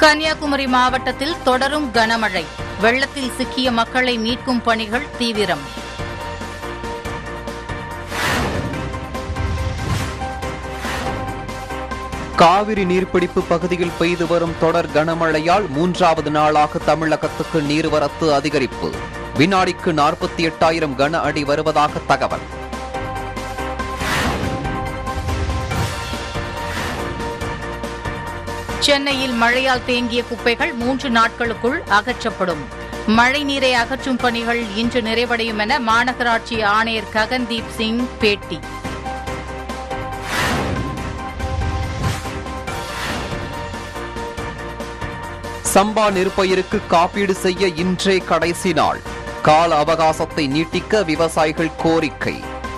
கன்னியாகுமரி மாவட்டத்தில் தொடரும் கனமழை வெள்ளத்தில் சிக்கிய மக்களை மீட்கும் பணிகள் தீவிரம் காவிரி நீர்பிடிப்பு பகுதியில் பெய்து வரும் தொடர் கனமழையால் மூன்றாவது நாளாக தமிழகத்துக்கு நீர்வரத்து அதிகரிப்பு வினாடிக்கு நாற்பத்தி எட்டாயிரம் கன அடி வருவதாக தகவல் சென்னையில் மழையால் தேங்கிய குப்பைகள் மூன்று நாட்களுக்குள் அகற்றப்படும் மழைநீரை அகற்றும் பணிகள் இன்று நிறைவடையும் என மாநகராட்சி ஆணையர் ககன்தீப் சிங் பேட்டி சம்பா நெற்பயிருக்கு காப்பீடு செய்ய இன்றே கடைசி நாள் கால அவகாசத்தை நீட்டிக்க விவசாயிகள் கோரிக்கை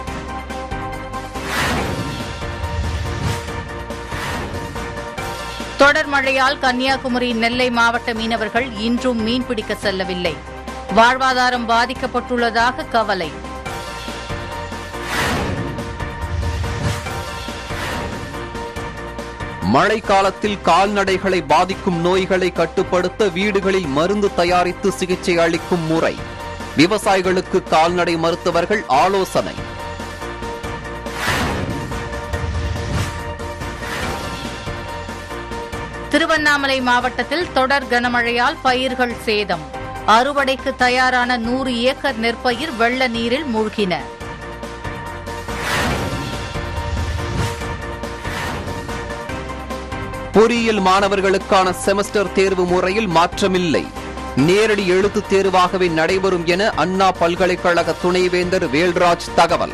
தொடர் மழையால் கன்னியாகுமரி நெல்லை மாவட்ட மீனவர்கள் இன்றும் மீன்பிடிக்க செல்லவில்லை வாழ்வாதாரம் பாதிக்கப்பட்டுள்ளதாக கவலை மழை காலத்தில் கால்நடைகளை பாதிக்கும் நோய்களை கட்டுப்படுத்த வீடுகளில் மருந்து தயாரித்து சிகிச்சை அளிக்கும் முறை விவசாயிகளுக்கு கால்நடை மருத்துவர்கள் ஆலோசனை திருவண்ணாமலை மாவட்டத்தில் தொடர் கனமழையால் பயிர்கள் சேதம் அறுவடைக்கு தயாரான நூறு ஏக்கர் நெற்பயிர் வெள்ள நீரில் மூழ்கின பொறியியல் மாணவர்களுக்கான செமஸ்டர் தேர்வு முறையில் மாற்றமில்லை நேரடி எழுத்துத் தேர்வாகவே நடைபெறும் என அண்ணா பல்கலைக்கழக துணைவேந்தர் வேல்ராஜ் தகவல்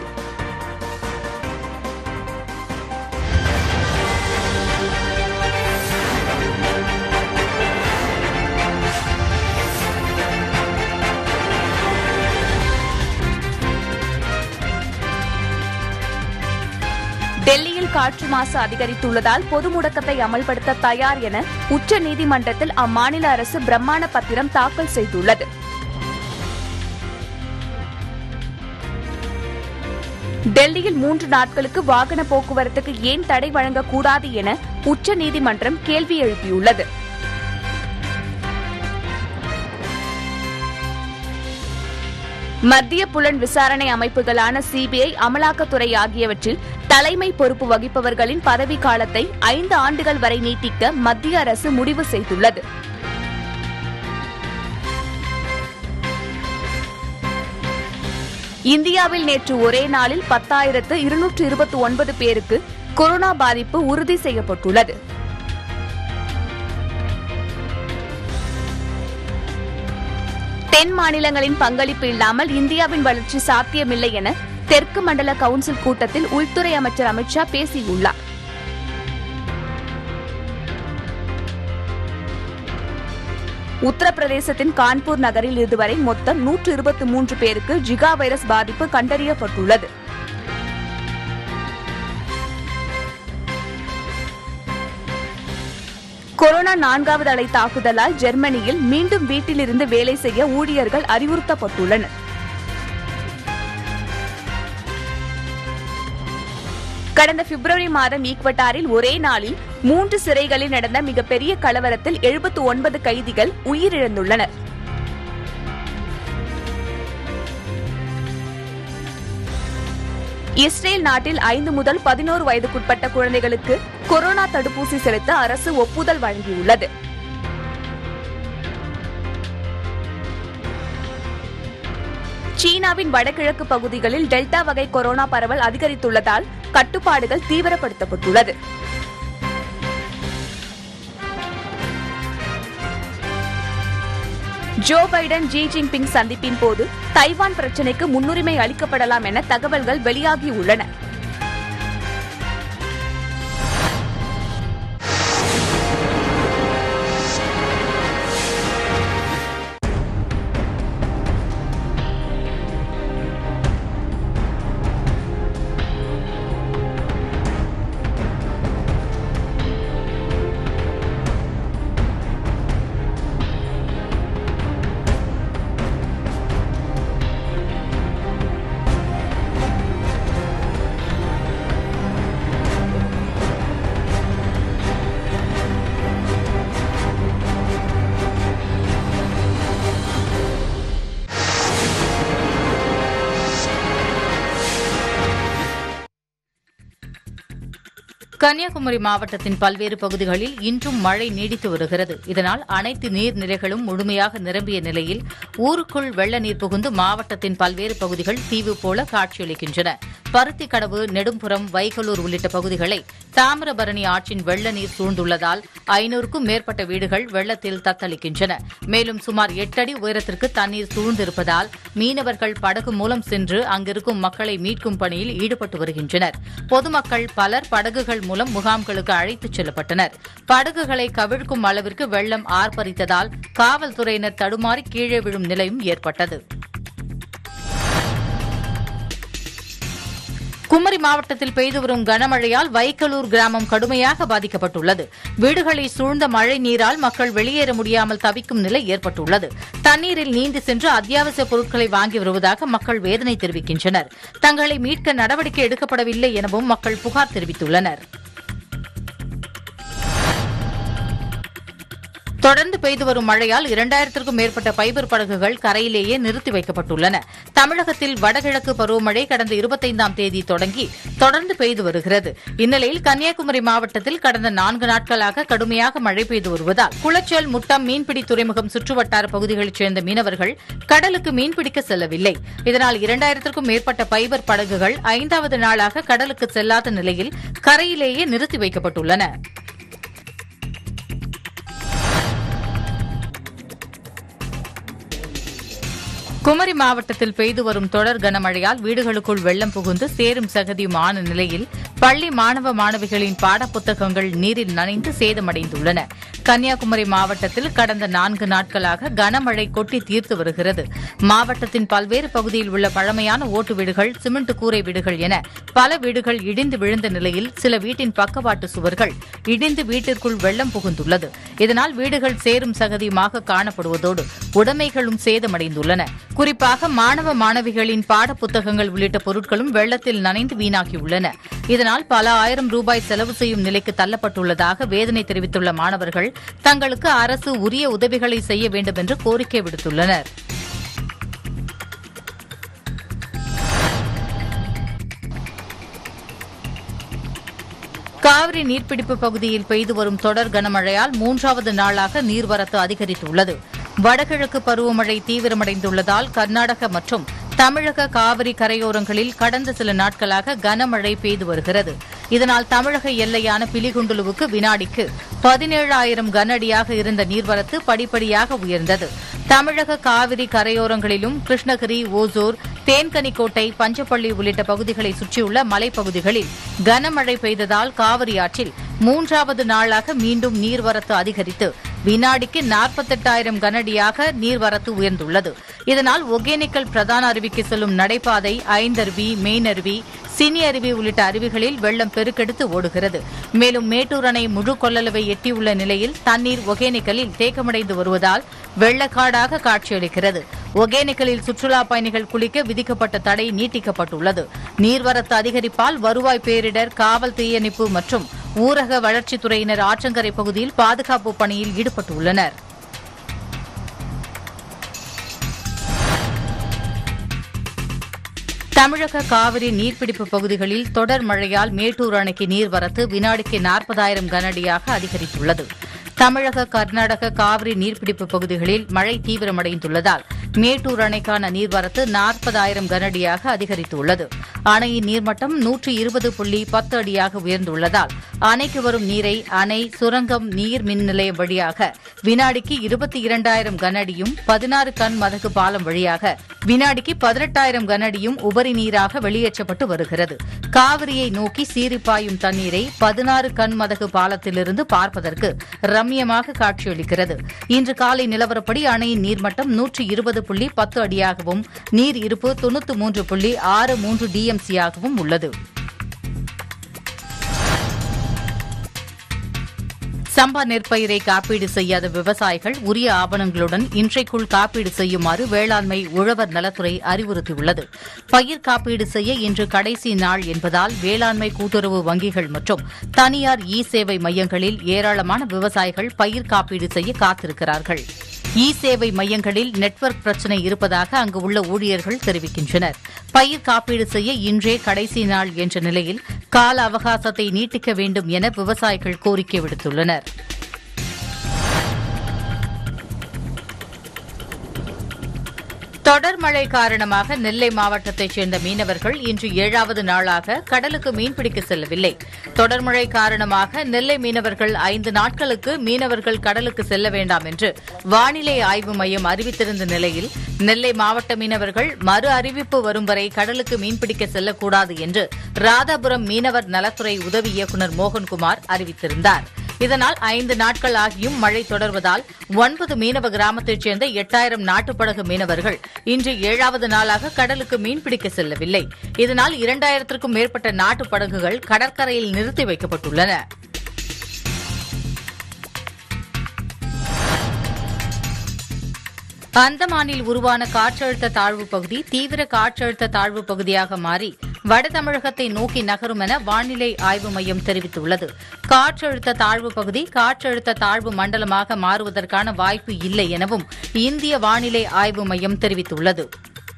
டெல்லியில் காற்று மாசு அதிகரித்துள்ளதால் பொது முடக்கத்தை அமல்படுத்த தயார் என உச்ச நீதிமன்றத்தில் அம்மாநில அரசு பிரமாண பத்திரம் தாக்கல் செய்துள்ளது டெல்லியில் மூன்று நாட்களுக்கு வாகன போக்குவரத்துக்கு ஏன் தடை வழங்கக்கூடாது என உச்ச நீதிமன்றம் கேள்வி எழுப்பியுள்ளது மத்திய புலன் விசாரணை அமைப்புகளான சிபிஐ அமலாக்கத்துறை ஆகியவற்றில் தலைமை பொறுப்பு வகிப்பவர்களின் பதவி காலத்தை ஐந்து ஆண்டுகள் வரை நீட்டிக்க மத்திய அரசு முடிவு செய்துள்ளது இந்தியாவில் நேற்று ஒரே நாளில் பத்தாயிரத்து இருநூற்று இருபத்தி ஒன்பது பேருக்கு கொரோனா பாதிப்பு உறுதி செய்யப்பட்டுள்ளது தென் மாநிலங்களின் பங்களிப்பு இல்லாமல் இந்தியாவின் வளர்ச்சி சாத்தியமில்லை என தெற்கு மண்டல கவுன்சில் கூட்டத்தில் உள்துறை அமைச்சர் அமித்ஷா பேசியுள்ளார் உத்தரப்பிரதேசத்தின் கான்பூர் நகரில் இதுவரை மொத்தம் நூற்று இருபத்தி மூன்று பேருக்கு ஜிகா வைரஸ் பாதிப்பு கண்டறியப்பட்டுள்ளது கொரோனா நான்காவது அலை தாக்குதலால் ஜெர்மனியில் மீண்டும் வீட்டிலிருந்து வேலை செய்ய ஊழியர்கள் அறிவுறுத்தப்பட்டுள்ளனர் கடந்த பிப்ரவரி மாதம் ஈக்வட்டாரில் ஒரே நாளில் மூன்று சிறைகளில் நடந்த மிகப்பெரிய கலவரத்தில் எழுபத்து ஒன்பது கைதிகள் உயிரிழந்துள்ளனர் இஸ்ரேல் நாட்டில் ஐந்து முதல் பதினோரு வயதுக்குட்பட்ட குழந்தைகளுக்கு கொரோனா தடுப்பூசி செலுத்த அரசு ஒப்புதல் வழங்கியுள்ளது சீனாவின் வடகிழக்கு பகுதிகளில் டெல்டா வகை கொரோனா பரவல் அதிகரித்துள்ளதால் கட்டுப்பாடுகள் தீவிரப்படுத்தப்பட்டுள்ளது ஜோ பைடன் ஜி ஜின்பிங் சந்திப்பின் போது தைவான் பிரச்சினைக்கு முன்னுரிமை அளிக்கப்படலாம் என தகவல்கள் வெளியாகியுள்ளன கன்னியாகுமரி மாவட்டத்தின் பல்வேறு பகுதிகளில் இன்றும் மழை நீடித்து வருகிறது இதனால் அனைத்து நீர்நிலைகளும் முழுமையாக நிரம்பிய நிலையில் ஊருக்குள் வெள்ள நீர் புகுந்து மாவட்டத்தின் பல்வேறு பகுதிகள் தீவு போல காட்சியளிக்கின்றன பருத்திக்கடவு நெடும்புறம் வைகலூர் உள்ளிட்ட பகுதிகளை தாமிரபரணி ஆற்றின் வெள்ள நீர் சூழ்ந்துள்ளதால் ஐநூறுக்கும் மேற்பட்ட வீடுகள் வெள்ளத்தில் தத்தளிக்கின்றன மேலும் சுமார் எட்டடி உயரத்திற்கு தண்ணீர் சூழ்ந்திருப்பதால் மீனவர்கள் படகு மூலம் சென்று அங்கிருக்கும் மக்களை மீட்கும் பணியில் ஈடுபட்டு வருகின்றனர் பொதுமக்கள் பலர் படகுகள் மூலம் முகாம்களுக்கு அழைத்துச் செல்லப்பட்டனர் படகுகளை கவிழ்க்கும் அளவிற்கு வெள்ளம் ஆர்ப்பரித்ததால் காவல்துறையினர் தடுமாறி கீழே விழும் நிலையும் ஏற்பட்டது குமரி மாவட்டத்தில் பெய்து வரும் கனமழையால் வைக்கலூர் கிராமம் கடுமையாக பாதிக்கப்பட்டுள்ளது வீடுகளை சூழ்ந்த மழை நீரால் மக்கள் வெளியேற முடியாமல் தவிக்கும் நிலை ஏற்பட்டுள்ளது தண்ணீரில் நீந்தி சென்று அத்தியாவசிய பொருட்களை வாங்கி வருவதாக மக்கள் வேதனை தெரிவிக்கின்றனர் தங்களை மீட்க நடவடிக்கை எடுக்கப்படவில்லை எனவும் மக்கள் புகார் தெரிவித்துள்ளனர் தொடர்ந்து பெய்து வரும் மழையால் இரண்டாயிரத்திற்கும் மேற்பட்ட பைபர் படகுகள் கரையிலேயே நிறுத்தி வைக்கப்பட்டுள்ளன தமிழகத்தில் வடகிழக்கு பருவமழை கடந்த இருபத்தைந்தாம் தேதி தொடங்கி தொடர்ந்து பெய்து வருகிறது இந்நிலையில் கன்னியாகுமரி மாவட்டத்தில் கடந்த நான்கு நாட்களாக கடுமையாக மழை பெய்து வருவதால் குளச்சல் முட்டம் மீன்பிடி துறைமுகம் சுற்றுவட்டார பகுதிகளைச் சேர்ந்த மீனவர்கள் கடலுக்கு மீன்பிடிக்க செல்லவில்லை இதனால் இரண்டாயிரத்திற்கும் மேற்பட்ட பைபர் படகுகள் ஐந்தாவது நாளாக கடலுக்கு செல்லாத நிலையில் கரையிலேயே நிறுத்தி வைக்கப்பட்டுள்ளன குமரி மாவட்டத்தில் பெய்து வரும் தொடர் கனமழையால் வீடுகளுக்குள் வெள்ளம் புகுந்து சேரும் சகதியுமான நிலையில் பள்ளி மாணவ மாணவிகளின் பாடப்புத்தகங்கள் நீரில் நனைந்து சேதமடைந்துள்ளன கன்னியாகுமரி மாவட்டத்தில் கடந்த நான்கு நாட்களாக கனமழை கொட்டி தீர்த்து வருகிறது மாவட்டத்தின் பல்வேறு பகுதியில் உள்ள பழமையான ஓட்டு வீடுகள் சிமெண்ட் கூரை வீடுகள் என பல வீடுகள் இடிந்து விழுந்த நிலையில் சில வீட்டின் பக்கவாட்டு சுவர்கள் இடிந்து வீட்டிற்குள் வெள்ளம் புகுந்துள்ளது இதனால் வீடுகள் சேரும் சகதியுமாக காணப்படுவதோடு உடைமைகளும் சேதமடைந்துள்ளன குறிப்பாக மாணவ மாணவிகளின் பாடப்புத்தகங்கள் உள்ளிட்ட பொருட்களும் வெள்ளத்தில் நனைந்து வீணாகியுள்ளன இதனால் பல ஆயிரம் ரூபாய் செலவு செய்யும் நிலைக்கு தள்ளப்பட்டுள்ளதாக வேதனை தெரிவித்துள்ள மாணவர்கள் தங்களுக்கு அரசு உரிய உதவிகளை செய்ய வேண்டும் என்று கோரிக்கை விடுத்துள்ளனர் காவிரி நீர்பிடிப்பு பகுதியில் பெய்து வரும் தொடர் கனமழையால் மூன்றாவது நாளாக நீர்வரத்து அதிகரித்துள்ளது வடகிழக்கு பருவமழை தீவிரமடைந்துள்ளதால் கர்நாடக மற்றும் தமிழக காவிரி கரையோரங்களில் கடந்த சில நாட்களாக கனமழை பெய்து வருகிறது இதனால் தமிழக எல்லையான பிலிகுண்டுலுவுக்கு வினாடிக்கு பதினேழாயிரம் கனஅடியாக இருந்த நீர்வரத்து படிப்படியாக உயர்ந்தது தமிழக காவிரி கரையோரங்களிலும் கிருஷ்ணகிரி ஓசூர் தேன்கனிக்கோட்டை பஞ்சப்பள்ளி உள்ளிட்ட பகுதிகளை சுற்றியுள்ள மலைப்பகுதிகளில் கனமழை பெய்ததால் காவிரி ஆற்றில் மூன்றாவது நாளாக மீண்டும் நீர்வரத்து அதிகரித்து வினாடிக்கு நாற்பத்தெட்டாயிரம் கனஅடியாக நீர்வரத்து உயர்ந்துள்ளது இதனால் ஒகேனக்கல் பிரதான அருவிக்கு செல்லும் நடைபாதை ஐந்தருவி மெயினருவி சினி அருவி உள்ளிட்ட அருவிகளில் வெள்ளம் பெருக்கெடுத்து ஓடுகிறது மேலும் மேட்டூர் அணை முழு கொள்ளளவை எட்டியுள்ள நிலையில் தண்ணீர் ஒகேனக்கலில் தேக்கமடைந்து வருவதால் வெள்ளக்காடாக காட்சியளிக்கிறது ஒகேனக்கலில் சுற்றுலா பயணிகள் குளிக்க விதிக்கப்பட்ட தடை நீட்டிக்கப்பட்டுள்ளது நீர்வரத்து அதிகரிப்பால் வருவாய் பேரிடர் காவல் தீயணைப்பு மற்றும் ஊரக வளர்ச்சித்துறையினர் ஆற்றங்கரை பகுதியில் பாதுகாப்பு பணியில் ஈடுபட்டுள்ளனர் தமிழக காவிரி நீர்பிடிப்பு பகுதிகளில் தொடர் மழையால் மேட்டூர் அணைக்கு நீர்வரத்து வினாடிக்கு நாற்பதாயிரம் கனஅடியாக அதிகரித்துள்ளது தமிழக கர்நாடக காவிரி நீர்பிடிப்பு பகுதிகளில் மழை தீவிரமடைந்துள்ளதால் மேட்டூர் அணைக்கான நீர்வரத்து நாற்பதாயிரம் கனஅடியாக அதிகரித்துள்ளது அணையின் நீர்மட்டம் நூற்றி இருபது புள்ளி பத்து அடியாக உயர்ந்துள்ளதால் அணைக்கு வரும் நீரை அணை சுரங்கம் நீர் மின் நிலையம் வழியாக வினாடிக்கு இருபத்தி இரண்டாயிரம் கனஅடியும் பதினாறு கண் மதகு பாலம் வழியாக வினாடிக்கு பதினெட்டாயிரம் கனஅடியும் உபரி நீராக வெளியேற்றப்பட்டு வருகிறது காவிரியை நோக்கி சீறிப்பாயும் தண்ணீரை பதினாறு கண் மதகு பாலத்திலிருந்து பார்ப்பதற்கு ரம்யமாக காட்சியளிக்கிறது இன்று காலை நிலவரப்படி அணையின் நீர்மட்டம் நூற்றி இருபது புள்ளி பத்து அடியாகவும் நீர் இருப்பு தொன்னூற்று மூன்று புள்ளி ஆறு மூன்று டிஎம்சியாகவும் உள்ளது சம்பா நெற்பயிரை காப்பீடு செய்யாத விவசாயிகள் உரிய ஆவணங்களுடன் இன்றைக்குள் காப்பீடு செய்யுமாறு வேளாண்மை உழவர் நலத்துறை அறிவுறுத்தியுள்ளது பயிர் காப்பீடு செய்ய இன்று கடைசி நாள் என்பதால் வேளாண்மை கூட்டுறவு வங்கிகள் மற்றும் தனியார் இ சேவை மையங்களில் ஏராளமான விவசாயிகள் பயிர் காப்பீடு செய்ய காத்திருக்கிறார்கள் இ சேவை மையங்களில் நெட்வொர்க் பிரச்சினை இருப்பதாக அங்கு உள்ள ஊழியர்கள் தெரிவிக்கின்றனர் பயிர் காப்பீடு செய்ய இன்றே கடைசி நாள் என்ற நிலையில் கால அவகாசத்தை நீட்டிக்க வேண்டும் என விவசாயிகள் கோரிக்கை விடுத்துள்ளனர் தொடர் மழை காரணமாக நெல்லை மாவட்டத்தைச் சேர்ந்த மீனவர்கள் இன்று ஏழாவது நாளாக கடலுக்கு மீன்பிடிக்க செல்லவில்லை தொடர் மழை காரணமாக நெல்லை மீனவர்கள் ஐந்து நாட்களுக்கு மீனவர்கள் கடலுக்கு செல்ல வேண்டாம் என்று வானிலை ஆய்வு மையம் அறிவித்திருந்த நிலையில் நெல்லை மாவட்ட மீனவர்கள் மறு அறிவிப்பு வரும் வரை கடலுக்கு மீன்பிடிக்க செல்லக்கூடாது என்று ராதாபுரம் மீனவர் நலத்துறை உதவி இயக்குநர் மோகன்குமார் அறிவித்திருந்தார் இதனால் ஐந்து நாட்கள் ஆகியும் மழை தொடர்வதால் ஒன்பது மீனவ கிராமத்தைச் சேர்ந்த எட்டாயிரம் நாட்டுப்படகு மீனவர்கள் இன்று ஏழாவது நாளாக கடலுக்கு மீன்பிடிக்க செல்லவில்லை இதனால் இரண்டாயிரத்திற்கும் மேற்பட்ட நாட்டுப் படகுகள் கடற்கரையில் நிறுத்தி வைக்கப்பட்டுள்ளன அந்தமானில் உருவான காற்றழுத்த தாழ்வு பகுதி தீவிர காற்றழுத்த தாழ்வு பகுதியாக மாறி வட தமிழகத்தை நோக்கி நகரும் என வானிலை ஆய்வு மையம் தெரிவித்துள்ளது காற்றழுத்த தாழ்வு பகுதி காற்றழுத்த தாழ்வு மண்டலமாக மாறுவதற்கான வாய்ப்பு இல்லை எனவும் இந்திய வானிலை ஆய்வு மையம் தெரிவித்துள்ளது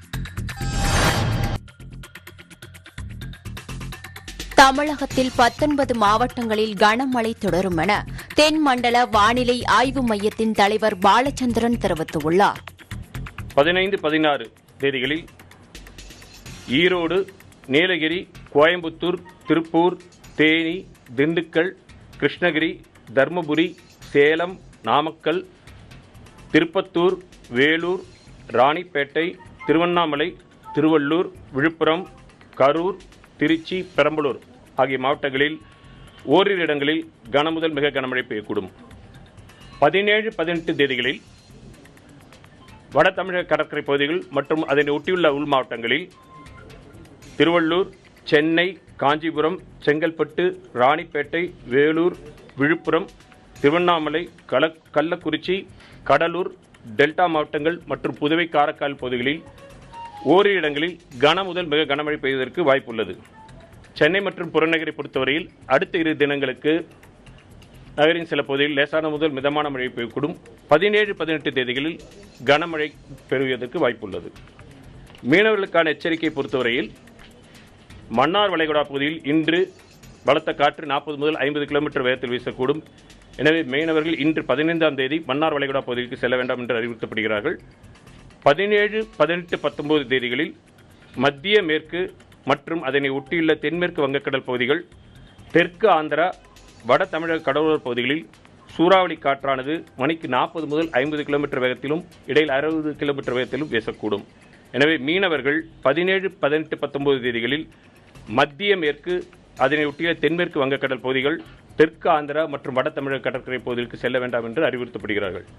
தமிழகத்தில் பத்தொன்பது மாவட்டங்களில் கனமழை தொடரும் என தென் மண்டல வானிலை ஆய்வு மையத்தின் தலைவர் பாலச்சந்திரன் தெரிவித்துள்ளார் பதினைந்து பதினாறு தேதிகளில் ஈரோடு நீலகிரி கோயம்புத்தூர் திருப்பூர் தேனி திண்டுக்கல் கிருஷ்ணகிரி தருமபுரி சேலம் நாமக்கல் திருப்பத்தூர் வேலூர் ராணிப்பேட்டை திருவண்ணாமலை திருவள்ளூர் விழுப்புரம் கரூர் திருச்சி பெரம்பலூர் ஆகிய மாவட்டங்களில் ஓரிரு இடங்களில் கனமுதல் மிக கனமழை பெய்யக்கூடும் பதினேழு பதினெட்டு தேதிகளில் வட தமிழக கடற்கரை பகுதிகள் மற்றும் அதனை ஒட்டியுள்ள உள் மாவட்டங்களில் திருவள்ளூர் சென்னை காஞ்சிபுரம் செங்கல்பட்டு ராணிப்பேட்டை வேலூர் விழுப்புரம் திருவண்ணாமலை கல கள்ளக்குறிச்சி கடலூர் டெல்டா மாவட்டங்கள் மற்றும் புதுவை காரைக்கால் பகுதிகளில் ஓரிரு இடங்களில் கன முதல் மிக கனமழை பெய்வதற்கு வாய்ப்புள்ளது சென்னை மற்றும் புறநகரை பொறுத்தவரையில் அடுத்த இரு தினங்களுக்கு நகரின் சில பகுதிகளில் லேசான முதல் மிதமான மழை பெய்யக்கூடும் பதினேழு பதினெட்டு தேதிகளில் கனமழை பெறுவதற்கு வாய்ப்புள்ளது மீனவர்களுக்கான எச்சரிக்கை பொறுத்தவரையில் மன்னார் வளைகுடா பகுதியில் இன்று பலத்த காற்று நாற்பது முதல் ஐம்பது கிலோமீட்டர் வேகத்தில் வீசக்கூடும் எனவே மீனவர்கள் இன்று பதினைந்தாம் தேதி மன்னார் வளைகுடா பகுதிக்கு செல்ல வேண்டாம் என்று அறிவுறுத்தப்படுகிறார்கள் பதினேழு பதினெட்டு பத்தொன்பது தேதிகளில் மத்திய மேற்கு மற்றும் அதனை ஒட்டியுள்ள தென்மேற்கு வங்கக்கடல் பகுதிகள் தெற்கு ஆந்திரா வட தமிழக கடலோர பகுதிகளில் சூறாவளி காற்றானது மணிக்கு நாற்பது முதல் ஐம்பது கிலோமீட்டர் வேகத்திலும் இடையில் அறுபது கிலோமீட்டர் வேகத்திலும் வீசக்கூடும் எனவே மீனவர்கள் பதினேழு பதினெட்டு பத்தொன்பது தேதிகளில் மத்திய மேற்கு அதனை ஒட்டிய தென்மேற்கு வங்கக்கடல் பகுதிகள் தெற்கு ஆந்திரா மற்றும் வட தமிழக கடற்கரை பகுதிகளுக்கு செல்ல வேண்டாம் என்று அறிவுறுத்தப்படுகிறார்கள்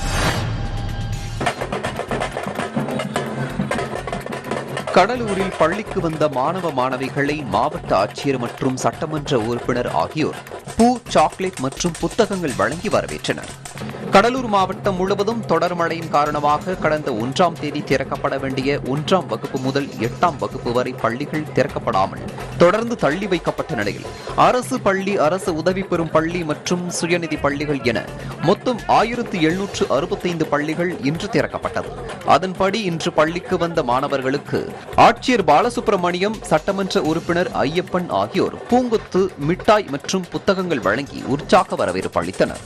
கடலூரில் பள்ளிக்கு வந்த மாணவ மாணவிகளை மாவட்ட ஆட்சியர் மற்றும் சட்டமன்ற உறுப்பினர் ஆகியோர் பூ சாக்லேட் மற்றும் புத்தகங்கள் வழங்கி வரவேற்றனர் கடலூர் மாவட்டம் முழுவதும் தொடர் மழையின் காரணமாக கடந்த ஒன்றாம் தேதி திறக்கப்பட வேண்டிய ஒன்றாம் வகுப்பு முதல் எட்டாம் வகுப்பு வரை பள்ளிகள் திறக்கப்படாமல் தொடர்ந்து தள்ளி வைக்கப்பட்ட நிலையில் அரசு பள்ளி அரசு உதவி பெறும் பள்ளி மற்றும் சுயநிதி பள்ளிகள் என மொத்தம் ஆயிரத்து எழுநூற்று அறுபத்தைந்து பள்ளிகள் இன்று திறக்கப்பட்டது அதன்படி இன்று பள்ளிக்கு வந்த மாணவர்களுக்கு ஆட்சியர் பாலசுப்ரமணியம் சட்டமன்ற உறுப்பினர் ஐயப்பன் ஆகியோர் பூங்கொத்து மிட்டாய் மற்றும் புத்தகங்கள் வழங்கி உற்சாக வரவேற்பு அளித்தனர்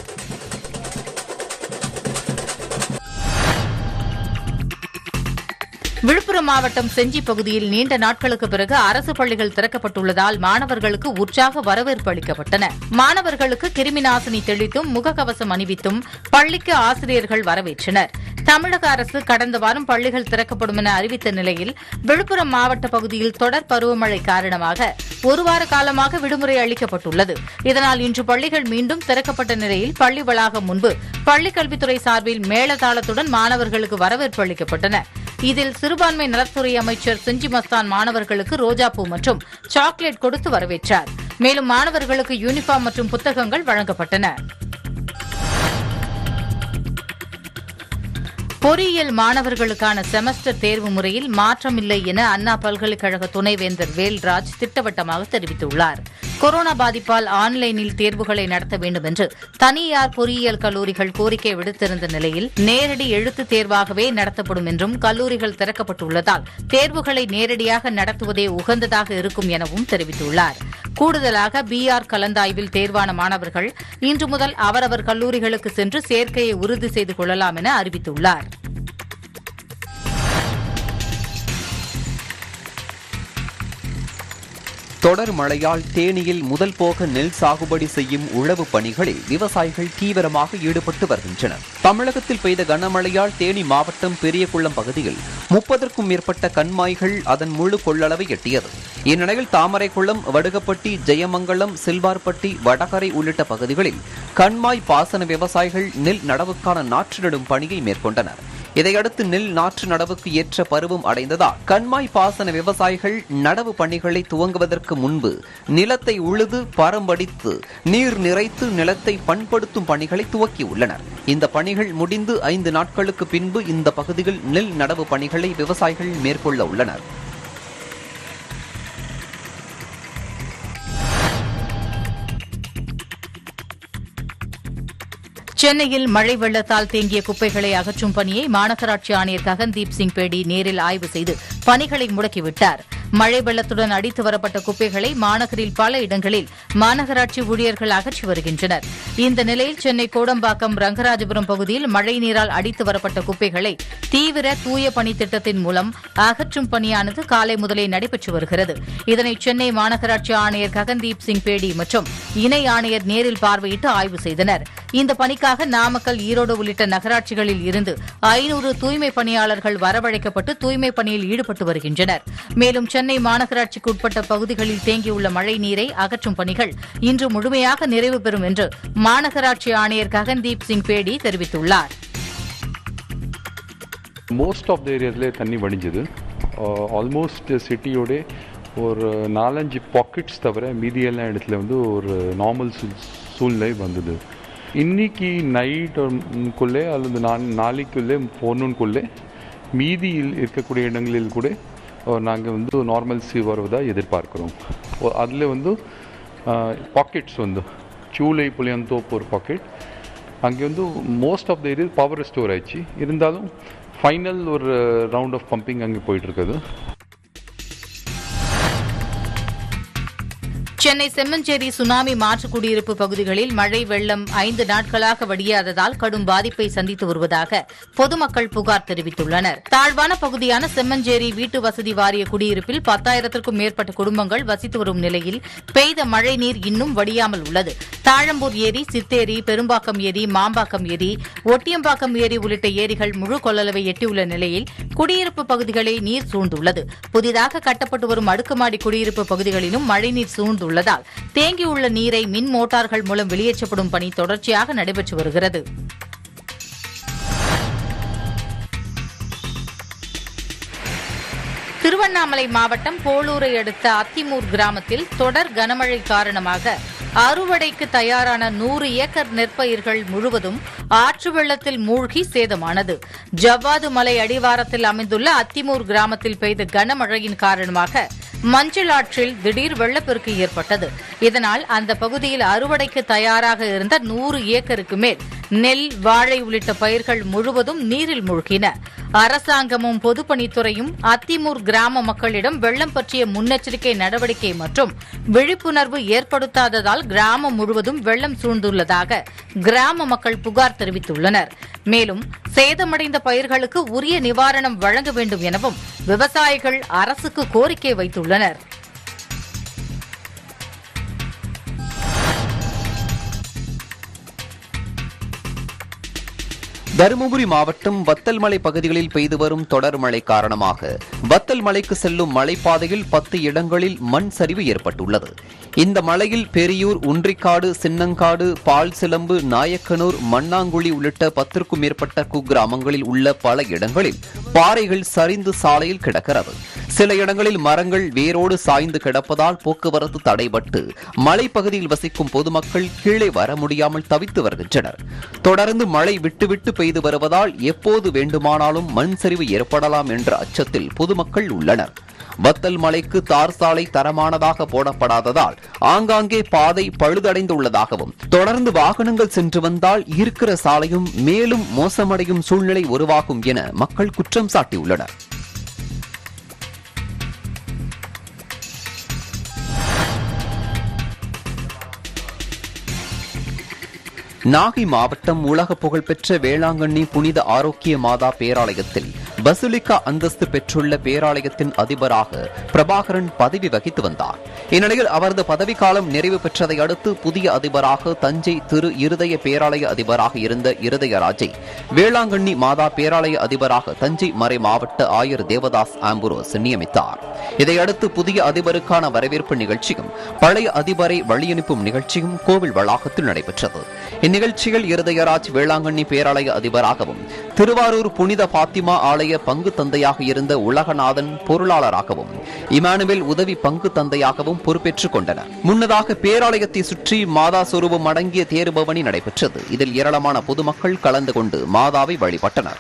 விழுப்புரம் மாவட்டம் செஞ்சி பகுதியில் நீண்ட நாட்களுக்கு பிறகு அரசு பள்ளிகள் திறக்கப்பட்டுள்ளதால் மாணவர்களுக்கு உற்சாக வரவேற்பு அளிக்கப்பட்டன மாணவர்களுக்கு கிருமிநாசினி தெளித்தும் முகக்கவசம் அணிவித்தும் பள்ளிக்கு ஆசிரியர்கள் வரவேற்றனர் தமிழக அரசு கடந்த வாரம் பள்ளிகள் திறக்கப்படும் என அறிவித்த நிலையில் விழுப்புரம் மாவட்ட பகுதியில் தொடர் பருவமழை காரணமாக ஒரு வார காலமாக விடுமுறை அளிக்கப்பட்டுள்ளது இதனால் இன்று பள்ளிகள் மீண்டும் திறக்கப்பட்ட நிலையில் பள்ளி வளாகம் முன்பு பள்ளிக் கல்வித்துறை சார்பில் மேளதாளத்துடன் மாணவர்களுக்கு வரவேற்பு அளிக்கப்பட்டன இதில் சிறுபான்மை நலத்துறை அமைச்சர் செஞ்சி மஸ்தான் மாணவர்களுக்கு ரோஜாப்பூ மற்றும் சாக்லேட் கொடுத்து வரவேற்றார் மேலும் மாணவர்களுக்கு யூனிஃபார்ம் மற்றும் புத்தகங்கள் வழங்கப்பட்டன பொறியியல் மாணவர்களுக்கான செமஸ்டர் தேர்வு முறையில் மாற்றமில்லை என அண்ணா பல்கலைக்கழக துணைவேந்தர் வேல்ராஜ் திட்டவட்டமாக தெரிவித்துள்ளார் கொரோனா பாதிப்பால் ஆன்லைனில் தேர்வுகளை நடத்த வேண்டும் என்று தனியார் பொறியியல் கல்லூரிகள் கோரிக்கை விடுத்திருந்த நிலையில் நேரடி எழுத்துத் தேர்வாகவே நடத்தப்படும் என்றும் கல்லூரிகள் திறக்கப்பட்டுள்ளதால் தேர்வுகளை நேரடியாக நடத்துவதே உகந்ததாக இருக்கும் எனவும் தெரிவித்துள்ளார் கூடுதலாக பிஆர் கலந்தாய்வில் தேர்வான மாணவர்கள் இன்று முதல் அவரவர் கல்லூரிகளுக்கு சென்று சேர்க்கையை உறுதி செய்து கொள்ளலாம் என அறிவித்துள்ளார் தொடர் மழையால் தேனியில் முதல் போக நெல் சாகுபடி செய்யும் உழவு பணிகளில் விவசாயிகள் தீவிரமாக ஈடுபட்டு வருகின்றனர் தமிழகத்தில் பெய்த கனமழையால் தேனி மாவட்டம் பெரியகுளம் பகுதியில் முப்பதற்கும் மேற்பட்ட கண்மாய்கள் அதன் முழு கொள்ளளவை எட்டியது இந்நிலையில் தாமரைக்குளம் வடுகப்பட்டி ஜெயமங்கலம் சில்வார்பட்டி வடகரை உள்ளிட்ட பகுதிகளில் கண்மாய் பாசன விவசாயிகள் நெல் நடவுக்கான நாற்று நடும் பணியை மேற்கொண்டனர் இதையடுத்து நெல் நாற்று நடவுக்கு ஏற்ற பருவம் அடைந்ததால் கண்மாய் பாசன விவசாயிகள் நடவு பணிகளை துவங்குவதற்கு முன்பு நிலத்தை உழுது பரம்படித்து நீர் நிறைத்து நிலத்தை பண்படுத்தும் பணிகளை துவக்கியுள்ளனர் இந்த பணிகள் முடிந்து ஐந்து நாட்களுக்கு பின்பு இந்த பகுதியில் நெல் நடவு பணிகளை விவசாயிகள் மேற்கொள்ள உள்ளனர் சென்னையில் மழை வெள்ளத்தால் தேங்கிய குப்பைகளை அகற்றும் பணியை மாநகராட்சி ஆணையர் ககன்தீப் சிங் பேடி நேரில் ஆய்வு செய்து பணிகளை முடக்கிவிட்டார் மழை வெள்ளத்துடன் அடித்து வரப்பட்ட குப்பைகளை மாநகரில் பல இடங்களில் மாநகராட்சி ஊழியர்கள் அகற்றி வருகின்றனர் இந்த நிலையில் சென்னை கோடம்பாக்கம் ரங்கராஜபுரம் பகுதியில் மழை நீரால் அடித்து வரப்பட்ட குப்பைகளை தீவிர தூய பணி திட்டத்தின் மூலம் அகற்றும் பணியானது காலை முதலே நடைபெற்று வருகிறது இதனை சென்னை மாநகராட்சி ஆணையர் ககன்தீப் சிங் பேடி மற்றும் இணை ஆணையர் நேரில் பார்வையிட்டு ஆய்வு செய்தனர் இந்த பணிக்காக நாமக்கல் ஈரோடு உள்ளிட்ட நகராட்சிகளில் இருந்து ஐநூறு தூய்மை பணியாளர்கள் வரவழைக்கப்பட்டு தூய்மை பணியில் ஈடுபட்டு வருகின்றனர் மேலும் சென்னை மாநகராட்சிக்கு உட்பட்ட பகுதிகளில் தேங்கியுள்ள மழை நீரை அகற்றும் பணிகள் இன்று முழுமையாக நிறைவு பெறும் என்று மாநகராட்சி ஆணையர் ககன்தீப் சிங் பேடி தெரிவித்துள்ளார் மோஸ்ட் ஆஃப் த ஏரியாஸ்லேயே தண்ணி வடிஞ்சது ஆல்மோஸ்ட் சிட்டியோட ஒரு நாலஞ்சு பாக்கெட்ஸ் தவிர மீதி எல்லா இடத்துல வந்து ஒரு நார்மல் சூழ்நிலை வந்தது இன்னைக்கு நைட்டுக்குள்ளே அல்லது நான் நாளைக்குள்ளே போகணுன்னுக்குள்ளே மீதியில் இருக்கக்கூடிய இடங்களில் கூட நாங்கள் வந்து நார்மல்சி வருவதாக எதிர்பார்க்குறோம் அதில் வந்து பாக்கெட்ஸ் வந்து சூளை புளியந்தோப்பு ஒரு பாக்கெட் அங்கே வந்து most of the area power store ஆயிடுச்சு இருந்தாலும் ஃபைனல் ஒரு ரவுண்ட் ஆஃப் பம்பிங் அங்கே போயிட்டு இருக்குது சென்னை செம்மஞ்சேரி சுனாமி மாற்று குடியிருப்பு பகுதிகளில் மழை வெள்ளம் ஐந்து நாட்களாக வடியாததால் கடும் பாதிப்பை சந்தித்து வருவதாக பொதுமக்கள் புகார் தெரிவித்துள்ளனர் தாழ்வான பகுதியான செம்மஞ்சேரி வீட்டு வசதி வாரிய குடியிருப்பில் பத்தாயிரத்திற்கும் மேற்பட்ட குடும்பங்கள் வசித்து வரும் நிலையில் பெய்த மழை நீர் இன்னும் வடியாமல் உள்ளது தாழம்பூர் ஏரி சித்தேரி பெரும்பாக்கம் ஏரி மாம்பாக்கம் ஏரி ஒட்டியம்பாக்கம் ஏரி உள்ளிட்ட ஏரிகள் முழு கொள்ளளவை எட்டியுள்ள நிலையில் குடியிருப்பு பகுதிகளை நீர் சூழ்ந்துள்ளது புதிதாக கட்டப்பட்டு வரும் அடுக்குமாடி குடியிருப்பு பகுதிகளிலும் மழைநீர் சூழ்ந்துள்ளதால் தேங்கியுள்ள நீரை மின் மோட்டார்கள் மூலம் வெளியேற்றப்படும் பணி தொடர்ச்சியாக நடைபெற்று வருகிறது திருவண்ணாமலை மாவட்டம் போலூரை அடுத்த அத்திமூர் கிராமத்தில் தொடர் கனமழை காரணமாக அறுவடைக்கு தயாரான நூறு ஏக்கர் நெற்பயிர்கள் முழுவதும் ஆற்று வெள்ளத்தில் மூழ்கி சேதமானது ஜவ்வாது மலை அடிவாரத்தில் அமைந்துள்ள அத்திமூர் கிராமத்தில் பெய்த கனமழையின் காரணமாக மஞ்சள் ஆற்றில் திடீர் வெள்ளப்பெருக்கு ஏற்பட்டது இதனால் அந்த பகுதியில் அறுவடைக்கு தயாராக இருந்த நூறு ஏக்கருக்கு மேல் நெல் வாழை உள்ளிட்ட பயிர்கள் முழுவதும் நீரில் மூழ்கின அரசாங்கமும் பொதுப்பணித்துறையும் அத்திமூர் கிராம மக்களிடம் வெள்ளம் பற்றிய முன்னெச்சரிக்கை நடவடிக்கை மற்றும் விழிப்புணர்வு ஏற்படுத்தாததால் கிராமம் முழுவதும் வெள்ளம் சூழ்ந்துள்ளதாக கிராம மக்கள் புகார் தெரிவித்துள்ளனர் மேலும் சேதமடைந்த பயிர்களுக்கு உரிய நிவாரணம் வழங்க வேண்டும் எனவும் விவசாயிகள் அரசுக்கு கோரிக்கை வைத்துள்ளனர் தருமபுரி மாவட்டம் வத்தல் மலை பகுதிகளில் பெய்து வரும் தொடர் மழை காரணமாக வத்தல் மலைக்கு செல்லும் மலைப்பாதையில் பத்து இடங்களில் மண் சரிவு ஏற்பட்டுள்ளது இந்த மலையில் பெரியூர் உன்றிக்காடு சின்னங்காடு பால் சிலம்பு நாயக்கனூர் மண்ணாங்குழி உள்ளிட்ட பத்திற்கும் மேற்பட்ட குக்கிராமங்களில் உள்ள பல இடங்களில் பாறைகள் சரிந்து சாலையில் கிடக்கிறது சில இடங்களில் மரங்கள் வேரோடு சாய்ந்து கிடப்பதால் போக்குவரத்து தடைபட்டு மலைப்பகுதியில் வசிக்கும் பொதுமக்கள் கீழே வர முடியாமல் தவித்து வருகின்றனர் தொடர்ந்து மழை விட்டுவிட்டு பெய்து வருவதால் எப்போது வேண்டுமானாலும் மண் சரிவு ஏற்படலாம் என்ற அச்சத்தில் பொதுமக்கள் உள்ளனர் வத்தல் மலைக்கு தார் சாலை தரமானதாக போடப்படாததால் ஆங்காங்கே பாதை பழுதடைந்துள்ளதாகவும் தொடர்ந்து வாகனங்கள் சென்று வந்தால் இருக்கிற சாலையும் மேலும் மோசமடையும் சூழ்நிலை உருவாகும் என மக்கள் குற்றம் சாட்டியுள்ளனர் நாகை மாவட்டம் உலக புகழ்பெற்ற வேளாங்கண்ணி புனித ஆரோக்கிய மாதா பேராலயத்தில் பசுலிக்கா அந்தஸ்து பெற்றுள்ள பேராலயத்தின் அதிபராக பிரபாகரன் பதவி வகித்து வந்தார் இந்நிலையில் அவரது பதவிக்காலம் நிறைவு பெற்றதை அடுத்து புதிய அதிபராக தஞ்சை திரு இருதய பேராலய அதிபராக இருந்த இருதயராஜை வேளாங்கண்ணி மாதா பேராலய அதிபராக தஞ்சை மறை மாவட்ட ஆயர் தேவதாஸ் ஆம்புரோஸ் நியமித்தார் இதையடுத்து புதிய அதிபருக்கான வரவேற்பு நிகழ்ச்சியும் பழைய அதிபரை வழியனுப்பும் நிகழ்ச்சியும் கோவில் வளாகத்தில் நடைபெற்றது இந்நிகழ்ச்சியில் இருதயராஜ் வேளாங்கண்ணி பேராலய அதிபராகவும் திருவாரூர் புனித பாத்திமா ஆலய பங்கு தந்தையாக இருந்த உலகநாதன் பொருளாளராகவும் இமானுவேல் உதவி பங்கு தந்தையாகவும் பொறுப்பேற்றுக் கொண்டனர் முன்னதாக பேராலயத்தை சுற்றி மாதா சொரூபம் அடங்கிய தேர்பவனி நடைபெற்றது இதில் ஏராளமான பொதுமக்கள் கலந்து கொண்டு மாதாவை வழிபட்டனர்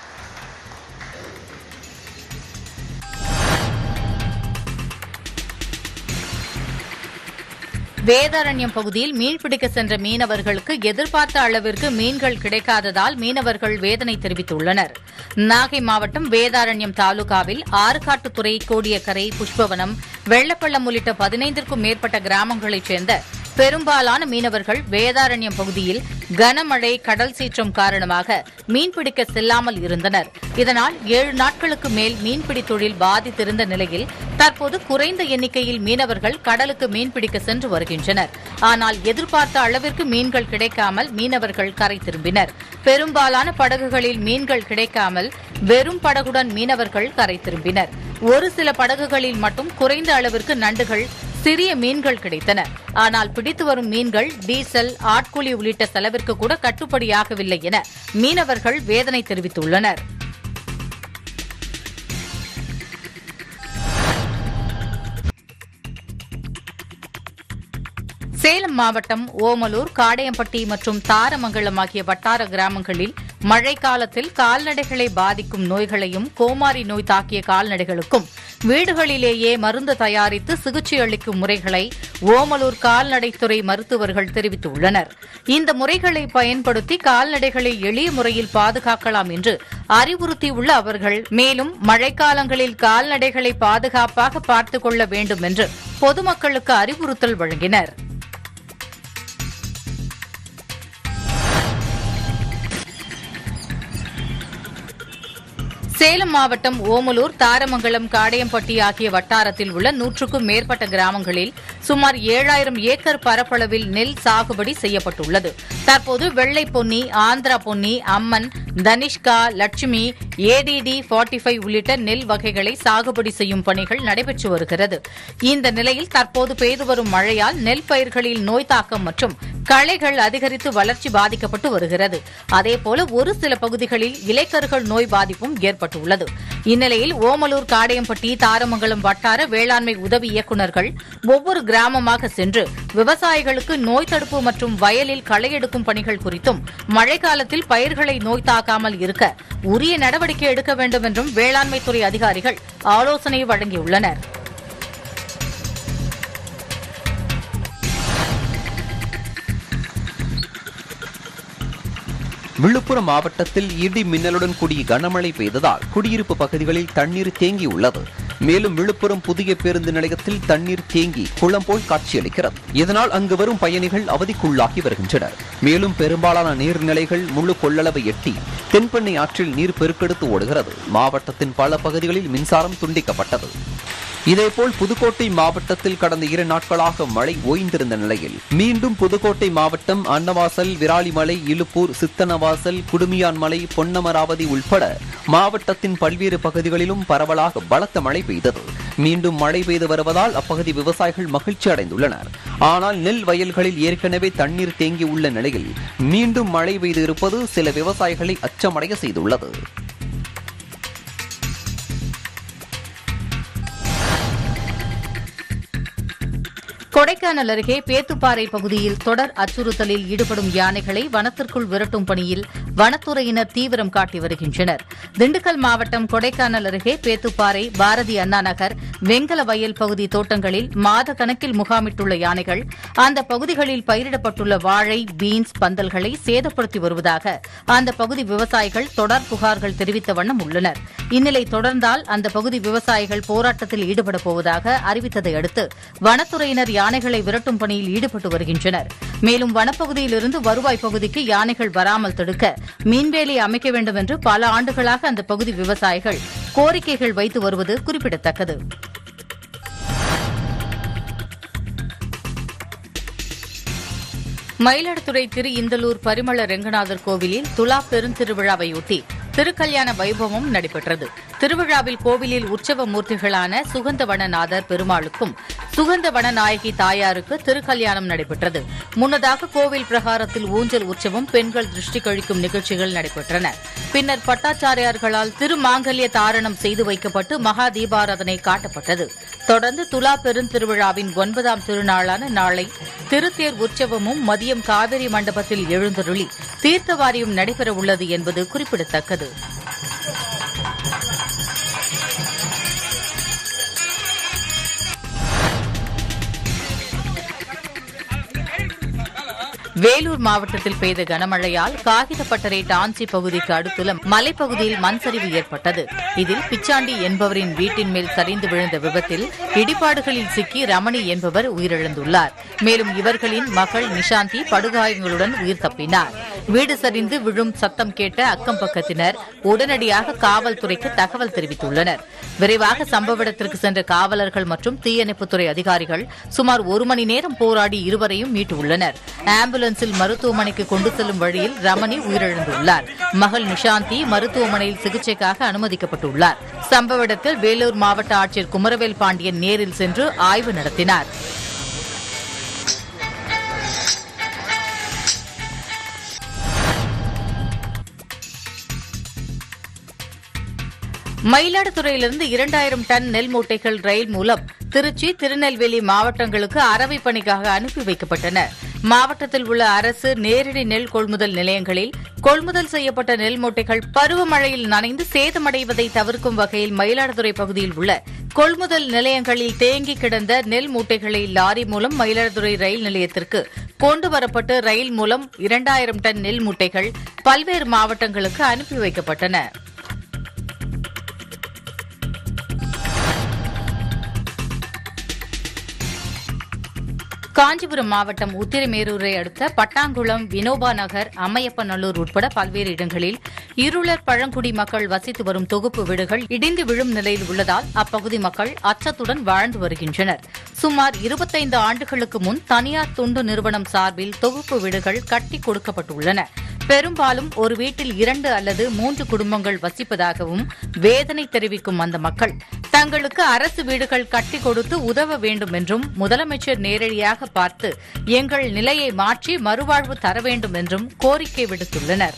வேதாரண்யம் பகுதியில் மீன்பிடிக்க சென்ற மீனவர்களுக்கு எதிர்பார்த்த அளவிற்கு மீன்கள் கிடைக்காததால் மீனவர்கள் வேதனை தெரிவித்துள்ளனர் நாகை மாவட்டம் வேதாரண்யம் தாலுகாவில் ஆறுகாட்டுத்துறை கோடியக்கரை புஷ்பவனம் வெள்ளப்பள்ளம் உள்ளிட்ட பதினைந்திற்கும் மேற்பட்ட கிராமங்களைச் சேர்ந்த பெரும்பாலான மீனவர்கள் வேதாரண்யம் பகுதியில் கனமழை கடல் சீற்றம் காரணமாக மீன்பிடிக்க செல்லாமல் இருந்தனர் இதனால் ஏழு நாட்களுக்கு மேல் மீன்பிடி தொழில் பாதித்திருந்த நிலையில் தற்போது குறைந்த எண்ணிக்கையில் மீனவர்கள் கடலுக்கு மீன்பிடிக்க சென்று வருகின்றனர் ஆனால் எதிர்பார்த்த அளவிற்கு மீன்கள் கிடைக்காமல் மீனவர்கள் கரை திரும்பினர் பெரும்பாலான படகுகளில் மீன்கள் கிடைக்காமல் வெறும் படகுடன் மீனவர்கள் கரை திரும்பினர் ஒரு சில படகுகளில் மட்டும் குறைந்த அளவிற்கு நண்டுகள் சிறிய மீன்கள் கிடைத்தன ஆனால் பிடித்து வரும் மீன்கள் டீசல் ஆட்கூலி உள்ளிட்ட செலவிற்கு கூட கட்டுப்படியாகவில்லை என மீனவர்கள் வேதனை தெரிவித்துள்ளனர் சேலம் மாவட்டம் ஓமலூர் காடையம்பட்டி மற்றும் தாரமங்கலம் ஆகிய வட்டார கிராமங்களில் மழைக்காலத்தில் கால்நடைகளை பாதிக்கும் நோய்களையும் கோமாரி நோய் தாக்கிய கால்நடைகளுக்கும் வீடுகளிலேயே மருந்து தயாரித்து சிகிச்சை அளிக்கும் முறைகளை ஓமலூர் கால்நடைத்துறை மருத்துவர்கள் தெரிவித்துள்ளனர் இந்த முறைகளை பயன்படுத்தி கால்நடைகளை எளிய முறையில் பாதுகாக்கலாம் என்று அறிவுறுத்தியுள்ள அவர்கள் மேலும் மழைக்காலங்களில் கால்நடைகளை பாதுகாப்பாக பார்த்துக் கொள்ள வேண்டும் என்று பொதுமக்களுக்கு அறிவுறுத்தல் வழங்கினர் சேலம் மாவட்டம் ஓமலூர் தாரமங்கலம் காடையம்பட்டி ஆகிய வட்டாரத்தில் உள்ள நூற்றுக்கும் மேற்பட்ட கிராமங்களில் சுமார் ஏழாயிரம் ஏக்கர் பரப்பளவில் நெல் சாகுபடி செய்யப்பட்டுள்ளது தற்போது வெள்ளை பொன்னி ஆந்திரா பொன்னி அம்மன் தனிஷ்கா லட்சுமி ஏடிடி ஃபார்ட்டி ஃபைவ் உள்ளிட்ட நெல் வகைகளை சாகுபடி செய்யும் பணிகள் நடைபெற்று வருகிறது இந்த நிலையில் தற்போது பெய்து வரும் மழையால் நெல் பயிர்களில் நோய் தாக்கம் மற்றும் களைகள் அதிகரித்து வளர்ச்சி பாதிக்கப்பட்டு வருகிறது அதேபோல ஒரு சில பகுதிகளில் இலைக்கருகள் நோய் பாதிப்பும் ஏற்பட்டுள்ளது இந்நிலையில் ஓமலூர் காடையம்பட்டி தாரமங்கலம் வட்டார வேளாண்மை உதவி இயக்குநர்கள் ஒவ்வொரு கிராமமாக சென்று விவசாயிகளுக்கு நோய் தடுப்பு மற்றும் வயலில் களை எடுக்கும் பணிகள் குறித்தும் மழைக்காலத்தில் பயிர்களை நோய் தாக்காமல் இருக்க உரிய நடவடிக்கை எடுக்க வேண்டும் என்றும் வேளாண்மைத்துறை அதிகாரிகள் ஆலோசனை வழங்கியுள்ளனர் விழுப்புரம் மாவட்டத்தில் இடி மின்னலுடன் கூடிய கனமழை பெய்ததால் குடியிருப்பு பகுதிகளில் தண்ணீர் தேங்கியுள்ளது மேலும் விழுப்புரம் புதிய பேருந்து நிலையத்தில் தண்ணீர் தேங்கி குளம் போல் காட்சியளிக்கிறது இதனால் அங்கு வரும் பயணிகள் அவதிக்குள்ளாகி வருகின்றனர் மேலும் பெரும்பாலான நீர்நிலைகள் முழு கொள்ளளவை எட்டி தென்பெண்ணை ஆற்றில் நீர் பெருக்கெடுத்து ஓடுகிறது மாவட்டத்தின் பல பகுதிகளில் மின்சாரம் துண்டிக்கப்பட்டது இதேபோல் புதுக்கோட்டை மாவட்டத்தில் கடந்த இரு நாட்களாக மழை ஓய்ந்திருந்த நிலையில் மீண்டும் புதுக்கோட்டை மாவட்டம் அன்னவாசல் விராலிமலை இலுப்பூர் சித்தனவாசல் குடுமியான்மலை பொன்னமராவதி உள்பட மாவட்டத்தின் பல்வேறு பகுதிகளிலும் பரவலாக பலத்த மழை பெய்தது மீண்டும் மழை பெய்து வருவதால் அப்பகுதி விவசாயிகள் மகிழ்ச்சி அடைந்துள்ளனர் ஆனால் நெல் வயல்களில் ஏற்கனவே தண்ணீர் தேங்கி உள்ள நிலையில் மீண்டும் மழை பெய்து இருப்பது சில விவசாயிகளை அச்சமடைய செய்துள்ளது கொடைக்கானல் அருகே பேத்துப்பாறை பகுதியில் தொடர் அச்சுறுத்தலில் ஈடுபடும் யானைகளை வனத்திற்குள் விரட்டும் பணியில் வனத்துறையினர் தீவிரம் காட்டி வருகின்றனர் திண்டுக்கல் மாவட்டம் கொடைக்கானல் அருகே பேத்துப்பாறை பாரதி அண்ணா நகர் வெங்கல வயல் பகுதி தோட்டங்களில் மாத கணக்கில் முகாமிட்டுள்ள யானைகள் அந்த பகுதிகளில் பயிரிடப்பட்டுள்ள வாழை பீன்ஸ் பந்தல்களை சேதப்படுத்தி வருவதாக அந்த பகுதி விவசாயிகள் தொடர் புகார்கள் தெரிவித்த வண்ணம் உள்ளனர் இந்நிலை தொடர்ந்தால் அந்த பகுதி விவசாயிகள் போராட்டத்தில் ஈடுபடப் போவதாக அறிவித்ததை அடுத்து வனத்துறையினர் யானைகளை விரட்டும் பணியில் ஈடுபட்டு வருகின்றனர் மேலும் வனப்பகுதியிலிருந்து வருவாய் பகுதிக்கு யானைகள் வராமல் தடுக்க மீன்வேலி அமைக்க வேண்டும் என்று பல ஆண்டுகளாக அந்த பகுதி விவசாயிகள் கோரிக்கைகள் வைத்து வருவது குறிப்பிடத்தக்கது மயிலாடுதுறை திரு இந்தலூர் பரிமள ரெங்கநாதர் கோவிலில் துலா பெருந்திருவிழாவையொட்டி திருக்கல்யாண வைபவம் நடைபெற்றது திருவிழாவில் கோவிலில் உற்சவ மூர்த்திகளான சுகந்தவனநாதர் பெருமாளுக்கும் சுகந்தவனநாயகி தாயாருக்கு திருக்கல்யாணம் நடைபெற்றது முன்னதாக கோவில் பிரகாரத்தில் ஊஞ்சல் உற்சவம் பெண்கள் திருஷ்டி கழிக்கும் நிகழ்ச்சிகள் நடைபெற்றன பின்னர் பட்டாச்சாரியார்களால் திருமாங்கல்ய தாரணம் செய்து வைக்கப்பட்டு மகா தீபாராதனை காட்டப்பட்டது தொடர்ந்து துலா பெருந்திருவிழாவின் ஒன்பதாம் திருநாளான நாளை திருத்தேர் உற்சவமும் மதியம் காவிரி மண்டபத்தில் எழுந்தருளி தீர்த்தவாரியும் நடைபெறவுள்ளது என்பது குறிப்பிடத்தக்கது வேலூர் மாவட்டத்தில் பெய்த கனமழையால் காகிதப்பட்டறை டான்சி பகுதிக்கு அடுத்துள்ள மலைப்பகுதியில் மண் சரிவு ஏற்பட்டது இதில் பிச்சாண்டி என்பவரின் வீட்டின் மேல் சரிந்து விழுந்த விபத்தில் இடிபாடுகளில் சிக்கி ரமணி என்பவர் உயிரிழந்துள்ளார் மேலும் இவர்களின் மகள் நிஷாந்தி படுகாயங்களுடன் உயிர் தப்பினார் வீடு சரிந்து விழும் சத்தம் கேட்ட அக்கம் பக்கத்தினர் உடனடியாக காவல்துறைக்கு தகவல் தெரிவித்துள்ளனர் விரைவாக சம்பவ இடத்திற்கு சென்ற காவலர்கள் மற்றும் தீயணைப்புத்துறை அதிகாரிகள் சுமார் ஒரு மணி நேரம் போராடி இருவரையும் மீட்டுள்ளனர் ஆம்புலன்ஸில் மருத்துவமனைக்கு கொண்டு செல்லும் வழியில் ரமணி உயிரிழந்துள்ளார் மகள் நிஷாந்தி மருத்துவமனையில் சிகிச்சைக்காக அனுமதிக்கப்பட்டுள்ளார் சம்பவ இடத்தில் வேலூர் மாவட்ட ஆட்சியர் குமரவேல் பாண்டியன் நேரில் சென்று ஆய்வு நடத்தினார் மயிலாடுதுறையிலிருந்து இரண்டாயிரம் டன் நெல் மூட்டைகள் ரயில் மூலம் திருச்சி திருநெல்வேலி மாவட்டங்களுக்கு அரவை பணிக்காக அனுப்பி வைக்கப்பட்டன மாவட்டத்தில் உள்ள அரசு நேரடி நெல் கொள்முதல் நிலையங்களில் கொள்முதல் செய்யப்பட்ட நெல் மூட்டைகள் பருவமழையில் நனைந்து சேதமடைவதை தவிர்க்கும் வகையில் மயிலாடுதுறை பகுதியில் உள்ள கொள்முதல் நிலையங்களில் தேங்கி கிடந்த நெல் மூட்டைகளை லாரி மூலம் மயிலாடுதுறை ரயில் நிலையத்திற்கு கொண்டு வரப்பட்டு ரயில் மூலம் இரண்டாயிரம் டன் நெல் மூட்டைகள் பல்வேறு மாவட்டங்களுக்கு அனுப்பி வைக்கப்பட்டன காஞ்சிபுரம் மாவட்டம் உத்திரமேரூரை அடுத்த பட்டாங்குளம் வினோபா நகர் அம்மையப்பநல்லூர் உட்பட பல்வேறு இடங்களில் இருளர் பழங்குடி மக்கள் வசித்து வரும் தொகுப்பு வீடுகள் இடிந்து விழும் நிலையில் உள்ளதால் அப்பகுதி மக்கள் அச்சத்துடன் வாழ்ந்து வருகின்றனர் சுமார் இருபத்தைந்து ஆண்டுகளுக்கு முன் தனியார் தொண்டு நிறுவனம் சார்பில் தொகுப்பு வீடுகள் கட்டி கொடுக்கப்பட்டுள்ளன பெரும்பாலும் ஒரு வீட்டில் இரண்டு அல்லது மூன்று குடும்பங்கள் வசிப்பதாகவும் வேதனை தெரிவிக்கும் அந்த மக்கள் தங்களுக்கு அரசு வீடுகள் கட்டி கொடுத்து உதவ வேண்டும் என்றும் முதலமைச்சர் நேரடியாக பார்த்து எங்கள் நிலையை மாற்றி மறுவாழ்வு தர வேண்டும் என்றும் கோரிக்கை விடுத்துள்ளனர்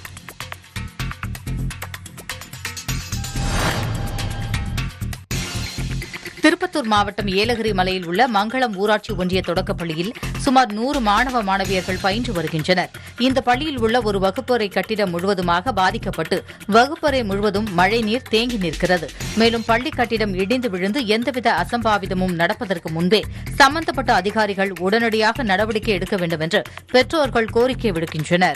திருப்பத்தூர் மாவட்டம் ஏலகிரி மலையில் உள்ள மங்களம் ஊராட்சி ஒன்றிய தொடக்கப்பள்ளியில் சுமார் நூறு மாணவ மாணவியர்கள் பயின்று வருகின்றனர் இந்த பள்ளியில் உள்ள ஒரு வகுப்பறை கட்டிடம் முழுவதுமாக பாதிக்கப்பட்டு வகுப்பறை முழுவதும் மழைநீர் தேங்கி நிற்கிறது மேலும் பள்ளி கட்டிடம் இடிந்து விழுந்து எந்தவித அசம்பாவிதமும் நடப்பதற்கு முன்பே சம்பந்தப்பட்ட அதிகாரிகள் உடனடியாக நடவடிக்கை எடுக்க வேண்டும் என்று பெற்றோர்கள் கோரிக்கை விடுக்கின்றனர்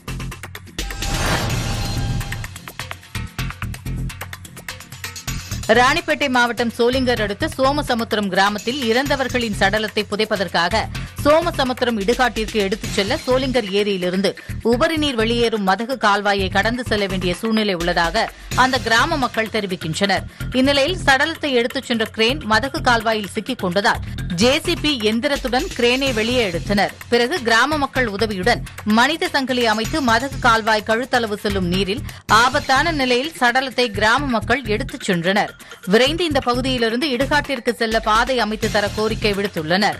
ராணிப்பேட்டை மாவட்டம் சோளிங்கர் அடுத்த சோமசமுத்திரம் கிராமத்தில் இறந்தவர்களின் சடலத்தை புதைப்பதற்காக சோமசமுத்திரம் இடுகாட்டிற்கு எடுத்துச் செல்ல சோளிங்கர் ஏரியிலிருந்து உபரி நீர் வெளியேறும் மதகு கால்வாயை கடந்து செல்ல வேண்டிய சூழ்நிலை உள்ளதாக அந்த கிராம மக்கள் தெரிவிக்கின்றனர் இந்நிலையில் சடலத்தை எடுத்துச் சென்ற கிரேன் மதகு கால்வாயில் சிக்கிக் கொண்டதால் ஜேசிபி எந்திரத்துடன் கிரேனை வெளியே எடுத்தனர் பிறகு கிராம மக்கள் உதவியுடன் மனித சங்கிலி அமைத்து மதகு கால்வாய் கழுத்தளவு செல்லும் நீரில் ஆபத்தான நிலையில் சடலத்தை கிராம மக்கள் எடுத்துச் சென்றனர் விரைந்து இந்த பகுதியிலிருந்து இடுகாட்டிற்கு செல்ல பாதை அமைத்து தர கோரிக்கை விடுத்துள்ளனர்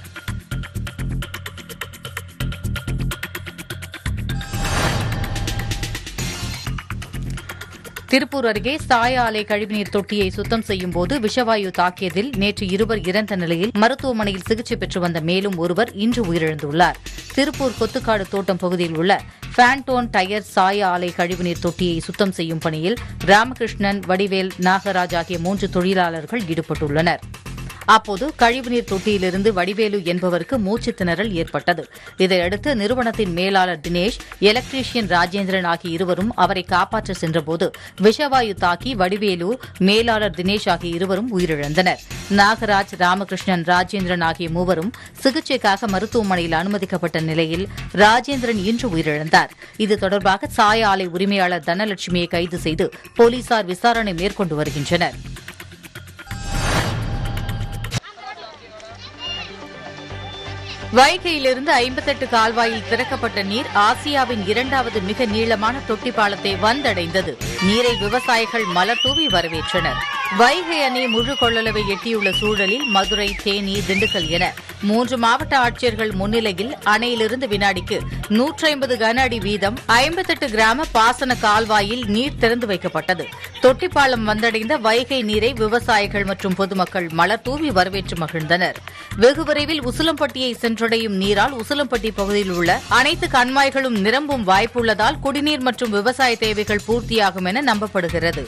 திருப்பூர் அருகே சாய ஆலை கழிவுநீர் தொட்டியை சுத்தம் செய்யும் போது விஷவாயு தாக்கியதில் நேற்று இருவர் இறந்த நிலையில் மருத்துவமனையில் சிகிச்சை பெற்று வந்த மேலும் ஒருவர் இன்று உயிரிழந்துள்ளார் திருப்பூர் கொத்துக்காடு தோட்டம் பகுதியில் உள்ள ஃபேண்டோன் டயர் சாய ஆலை கழிவுநீர் தொட்டியை சுத்தம் செய்யும் பணியில் ராமகிருஷ்ணன் வடிவேல் நாகராஜ் ஆகிய மூன்று தொழிலாளர்கள் ஈடுபட்டுள்ளனர் அப்போது கழிவுநீர் தொட்டியிலிருந்து வடிவேலு என்பவருக்கு மூச்சு திணறல் ஏற்பட்டது இதையடுத்து நிறுவனத்தின் மேலாளர் தினேஷ் எலக்ட்ரீஷியன் ராஜேந்திரன் ஆகிய இருவரும் அவரை காப்பாற்ற சென்றபோது விஷவாயு தாக்கி வடிவேலு மேலாளர் தினேஷ் ஆகிய இருவரும் உயிரிழந்தனர் நாகராஜ் ராமகிருஷ்ணன் ராஜேந்திரன் ஆகிய மூவரும் சிகிச்சைக்காக மருத்துவமனையில் அனுமதிக்கப்பட்ட நிலையில் ராஜேந்திரன் இன்று உயிரிழந்தார் இது தொடர்பாக சாய ஆலை உரிமையாளர் தனலட்சுமியை கைது செய்து போலீசார் விசாரணை மேற்கொண்டு வருகின்றனர் வைகையிலிருந்து ஐம்பத்தெட்டு கால்வாயில் திறக்கப்பட்ட நீர் ஆசியாவின் இரண்டாவது மிக நீளமான தொட்டி பாலத்தை வந்தடைந்தது நீரை விவசாயிகள் மலர் தூவி வரவேற்றனர் வைகை அணை முழு கொள்ளளவை எட்டியுள்ள சூழலில் மதுரை தேனி திண்டுக்கல் என மூன்று மாவட்ட ஆட்சியர்கள் முன்னிலையில் அணையிலிருந்து வினாடிக்கு நூற்றி ஐம்பது கன அடி வீதம் ஐம்பத்தெட்டு கிராம பாசன கால்வாயில் நீர் திறந்து வைக்கப்பட்டது தொட்டிப்பாலம் வந்தடைந்த வைகை நீரை விவசாயிகள் மற்றும் பொதுமக்கள் மலர் தூவி வரவேற்று மகிழ்ந்தனர் வெகு விரைவில் உசிலம்பட்டியை சென்றடையும் நீரால் உசிலம்பட்டி பகுதியில் உள்ள அனைத்து கண்மாய்களும் நிரம்பும் வாய்ப்புள்ளதால் குடிநீர் மற்றும் விவசாய தேவைகள் பூர்த்தியாகும் என நம்பப்படுகிறது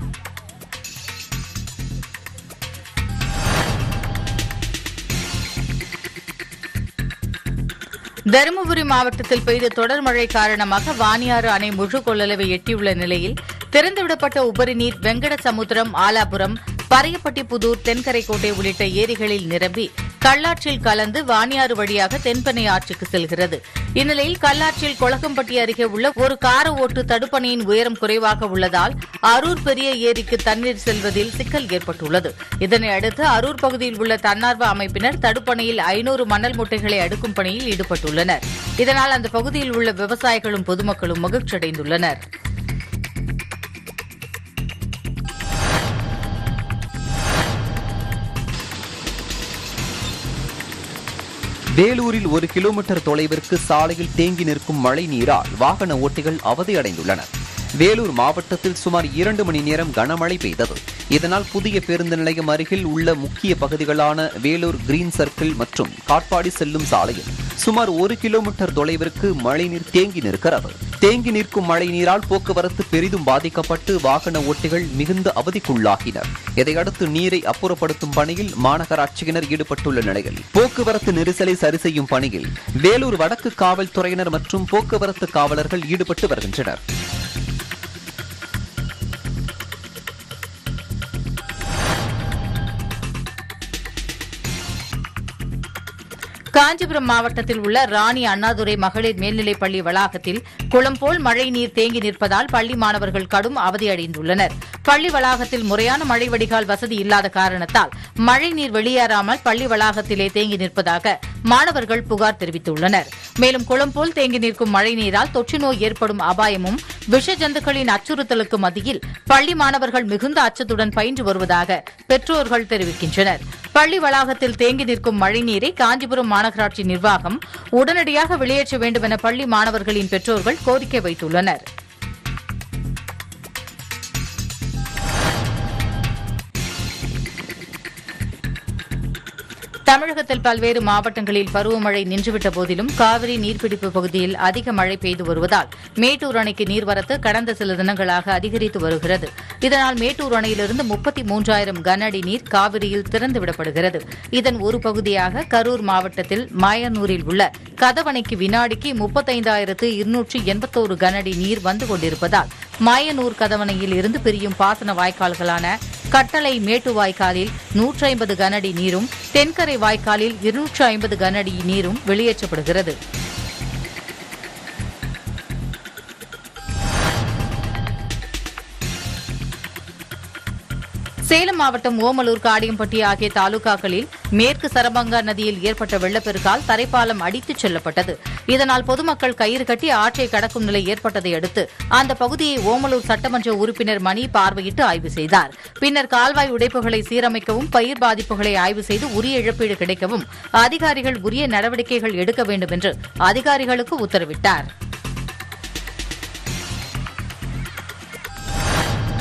தருமபுரி மாவட்டத்தில் பெய்த தொடர் மழை காரணமாக வாணியாறு அணை முழு கொள்ளளவை எட்டியுள்ள நிலையில் திறந்துவிடப்பட்ட உபரி நீர் வெங்கடசமுத்திரம் ஆலாபுரம் பரையப்பட்டி புதூர் தென்கரைக்கோட்டை உள்ளிட்ட ஏரிகளில் நிரம்பி கல்லாற்றில் கலந்து வாணியாறு வழியாக தென்பெண்ணை ஆற்றுக்கு செல்கிறது இந்நிலையில் கல்லாற்றில் கொளக்கம்பட்டி அருகே உள்ள ஒரு கார ஓட்டு தடுப்பணையின் உயரம் குறைவாக உள்ளதால் அரூர் பெரிய ஏரிக்கு தண்ணீர் செல்வதில் சிக்கல் ஏற்பட்டுள்ளது இதனை அடுத்து அரூர் பகுதியில் உள்ள தன்னார்வ அமைப்பினர் தடுப்பணையில் ஐநூறு மணல் மூட்டைகளை அடுக்கும் பணியில் ஈடுபட்டுள்ளனர் இதனால் அந்த பகுதியில் உள்ள விவசாயிகளும் பொதுமக்களும் மகிழ்ச்சியடைந்துள்ளனர் வேலூரில் ஒரு கிலோமீட்டர் தொலைவிற்கு சாலையில் தேங்கி நிற்கும் மழை நீரால் வாகன ஓட்டிகள் அவதியடைந்துள்ளனர் வேலூர் மாவட்டத்தில் சுமார் இரண்டு மணி நேரம் கனமழை பெய்தது இதனால் புதிய பேருந்து நிலையம் அருகில் உள்ள முக்கிய பகுதிகளான வேலூர் கிரீன் சர்க்கிள் மற்றும் காட்பாடி செல்லும் சாலையில் சுமார் ஒரு கிலோமீட்டர் தொலைவிற்கு மழைநீர் தேங்கி நிற்கிறது தேங்கி நிற்கும் மழை நீரால் போக்குவரத்து பெரிதும் பாதிக்கப்பட்டு வாகன ஓட்டிகள் மிகுந்த அவதிக்குள்ளாகினர் இதையடுத்து நீரை அப்புறப்படுத்தும் பணியில் மாநகராட்சியினர் ஈடுபட்டுள்ள நிலையில் போக்குவரத்து நெரிசலை சரி செய்யும் பணியில் வேலூர் வடக்கு காவல்துறையினர் மற்றும் போக்குவரத்து காவலர்கள் ஈடுபட்டு வருகின்றனர் காஞ்சிபுரம் மாவட்டத்தில் உள்ள ராணி அண்ணாதுரை மகளிர் மேல்நிலைப் பள்ளி வளாகத்தில் குளம் போல் மழை நீர் தேங்கி நிற்பதால் பள்ளி மாணவர்கள் கடும் அவதியடைந்துள்ளனர் பள்ளி வளாகத்தில் முறையான மழை வடிகால் வசதி இல்லாத காரணத்தால் மழை நீர் வெளியேறாமல் பள்ளி வளாகத்திலே தேங்கி நிற்பதாக மாணவர்கள் புகார் தெரிவித்துள்ளனர் மேலும் குளம் போல் தேங்கி நிற்கும் மழை நீரால் தொற்று நோய் ஏற்படும் அபாயமும் விஷ ஜந்துக்களின் அச்சுறுத்தலுக்கு மத்தியில் பள்ளி மாணவர்கள் மிகுந்த அச்சத்துடன் பயின்று வருவதாக பெற்றோர்கள் தெரிவிக்கின்றனர் பள்ளி வளாகத்தில் தேங்கி நிற்கும் மழைநீரை காஞ்சிபுரம் மாநகராட்சி நிர்வாகம் உடனடியாக வெளியேற்ற வேண்டும் என பள்ளி மாணவர்களின் பெற்றோர்கள் கோரிக்கை வைத்துள்ளனர் தமிழகத்தில் பல்வேறு மாவட்டங்களில் பருவமழை நின்றுவிட்ட போதிலும் காவிரி நீர்பிடிப்பு பகுதியில் அதிக மழை பெய்து வருவதால் மேட்டூர் அணைக்கு நீர்வரத்து கடந்த சில தினங்களாக அதிகரித்து வருகிறது இதனால் மேட்டூர் அணையிலிருந்து முப்பத்தி மூன்றாயிரம் கன அடி நீர் காவிரியில் திறந்துவிடப்படுகிறது இதன் ஒரு பகுதியாக கரூர் மாவட்டத்தில் மாயனூரில் உள்ள கதவணைக்கு வினாடிக்கு முப்பத்தைந்தாயிரத்து இருநூற்று எண்பத்தோரு கனஅடி நீர் வந்து கொண்டிருப்பதால் மாயனூர் கதவணையில் இருந்து பிரியும் பாசன வாய்க்கால்களான கட்டளை மேட்டு வாய்க்காலில் நூற்றி ஐம்பது கனஅடி நீரும் தென்கரை வாய்க்காலில் இருநூற்று ஐம்பது கனஅடி நீரும் வெளியேற்றப்படுகிறது சேலம் மாவட்டம் ஓமலூர் காடியம்பட்டி ஆகிய தாலுகாக்களில் மேற்கு சரபங்கா நதியில் ஏற்பட்ட வெள்ளப்பெருக்கால் தரைப்பாலம் அடித்துச் செல்லப்பட்டது இதனால் பொதுமக்கள் கயிறு கட்டி ஆற்றை கடக்கும் நிலை ஏற்பட்டதை அடுத்து அந்த பகுதியை ஓமலூர் சட்டமன்ற உறுப்பினர் மணி பார்வையிட்டு ஆய்வு செய்தார் பின்னர் கால்வாய் உடைப்புகளை சீரமைக்கவும் பயிர் பாதிப்புகளை ஆய்வு செய்து உரிய இழப்பீடு கிடைக்கவும் அதிகாரிகள் உரிய நடவடிக்கைகள் எடுக்க வேண்டும் என்று அதிகாரிகளுக்கு உத்தரவிட்டார்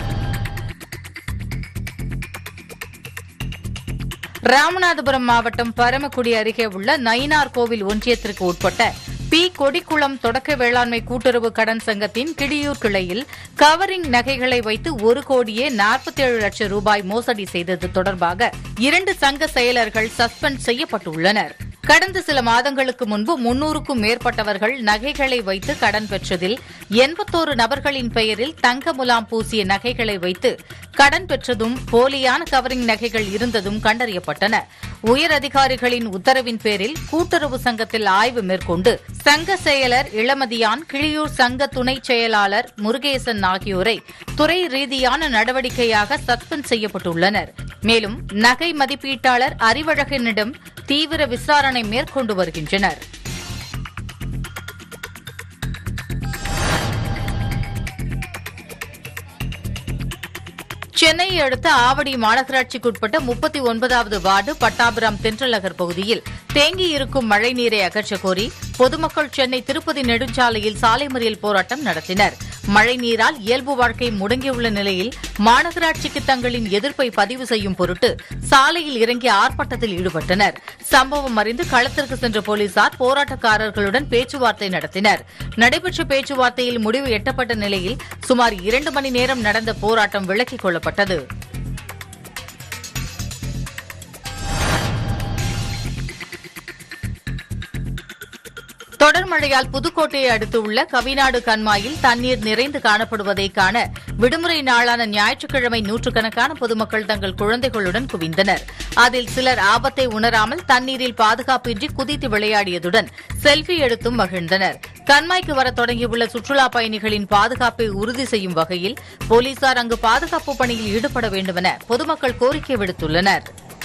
ராமநாதபுரம் மாவட்டம் பரமக்குடி அருகே உள்ள நயினார் கோவில் ஒன்றியத்திற்கு உட்பட்ட பி கொடிக்குளம் தொடக்க வேளாண்மை கூட்டுறவு கடன் சங்கத்தின் கிடியூர் கிளையில் கவரிங் நகைகளை வைத்து ஒரு கோடியே நாற்பத்தி ஏழு லட்சம் ரூபாய் மோசடி செய்தது தொடர்பாக இரண்டு சங்க செயலர்கள் சஸ்பெண்ட் செய்யப்பட்டுள்ளனர் கடந்த சில மாதங்களுக்கு முன்பு முன்னூறுக்கும் மேற்பட்டவர்கள் நகைகளை வைத்து கடன் பெற்றதில் எண்பத்தோரு நபர்களின் பெயரில் தங்க முலாம் பூசிய நகைகளை வைத்து கடன் பெற்றதும் போலியான கவரிங் நகைகள் இருந்ததும் கண்டறியப்பட்டன உயர் அதிகாரிகளின் உத்தரவின் பேரில் கூட்டுறவு சங்கத்தில் ஆய்வு மேற்கொண்டு சங்க செயலர் இளமதியான் கிளியூர் சங்க துணைச் செயலாளர் முருகேசன் ஆகியோரை துறை ரீதியான நடவடிக்கையாக சஸ்பெண்ட் செய்யப்பட்டுள்ளனர் மேலும் நகை மதிப்பீட்டாளர் அறிவழகனிடம் தீவிர விசாரணை மேற்கொண்டு வருகின்றனர் சென்னையை அடுத்த ஆவடி மாநகராட்சிக்குட்பட்ட முப்பத்தி ஒன்பதாவது வார்டு பட்டாபிராம் தென்றல் நகர் பகுதியில் தேங்கியிருக்கும் மழைநீரை அகற்றக் கோரி பொதுமக்கள் சென்னை திருப்பதி நெடுஞ்சாலையில் சாலை மறியல் போராட்டம் நடத்தினர் மழைநீரால் இயல்பு வாழ்க்கை முடங்கியுள்ள நிலையில் மாநகராட்சிக்கு தங்களின் எதிர்ப்பை பதிவு செய்யும் பொருட்டு சாலையில் இறங்கி ஆர்ப்பாட்டத்தில் ஈடுபட்டனர் சம்பவம் அறிந்து களத்திற்கு சென்ற போலீசார் போராட்டக்காரர்களுடன் பேச்சுவார்த்தை நடத்தினர் நடைபெற்ற பேச்சுவார்த்தையில் முடிவு எட்டப்பட்ட நிலையில் சுமார் இரண்டு மணி நேரம் நடந்த போராட்டம் விலக்கிக் கொள்ளப்பட்டது தொடர் மழையால் புதுக்கோட்டையை அடுத்துள்ள கவிநாடு கண்மாயில் தண்ணீர் நிறைந்து காணப்படுவதை காண விடுமுறை நாளான ஞாயிற்றுக்கிழமை நூற்றுக்கணக்கான பொதுமக்கள் தங்கள் குழந்தைகளுடன் குவிந்தனர் அதில் சிலர் ஆபத்தை உணராமல் தண்ணீரில் பாதுகாப்பின்றி குதித்து விளையாடியதுடன் செல்ஃபி எடுத்தும் மகிழ்ந்தனர் கண்மாய்க்கு வர தொடங்கியுள்ள சுற்றுலா பயணிகளின் பாதுகாப்பை உறுதி செய்யும் வகையில் போலீசார் அங்கு பாதுகாப்பு பணியில் ஈடுபட வேண்டுமென பொதுமக்கள் கோரிக்கை விடுத்துள்ளனா்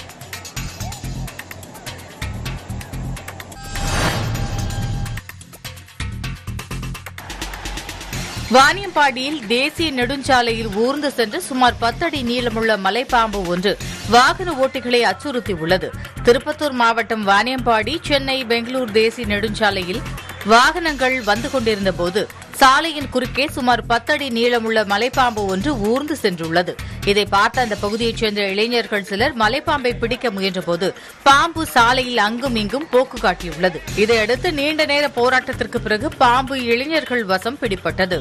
வாணியம்பாடியில் தேசிய நெடுஞ்சாலையில் ஊர்ந்து சென்று சுமார் பத்தடி நீளமுள்ள மலைப்பாம்பு ஒன்று வாகன ஓட்டிகளை அச்சுறுத்தியுள்ளது திருப்பத்தூர் மாவட்டம் வாணியம்பாடி சென்னை பெங்களூர் தேசிய நெடுஞ்சாலையில் வாகனங்கள் வந்து கொண்டிருந்தபோது சாலையின் குறுக்கே சுமார் பத்தடி நீளமுள்ள மலைப்பாம்பு ஒன்று ஊர்ந்து சென்றுள்ளது இதை பார்த்த அந்த பகுதியைச் சேர்ந்த இளைஞர்கள் சிலர் மலைப்பாம்பை பிடிக்க முயன்றபோது பாம்பு சாலையில் அங்கும் இங்கும் போக்கு காட்டியுள்ளது இதையடுத்து நீண்ட நேர போராட்டத்திற்கு பிறகு பாம்பு இளைஞர்கள் வசம் பிடிப்பட்டது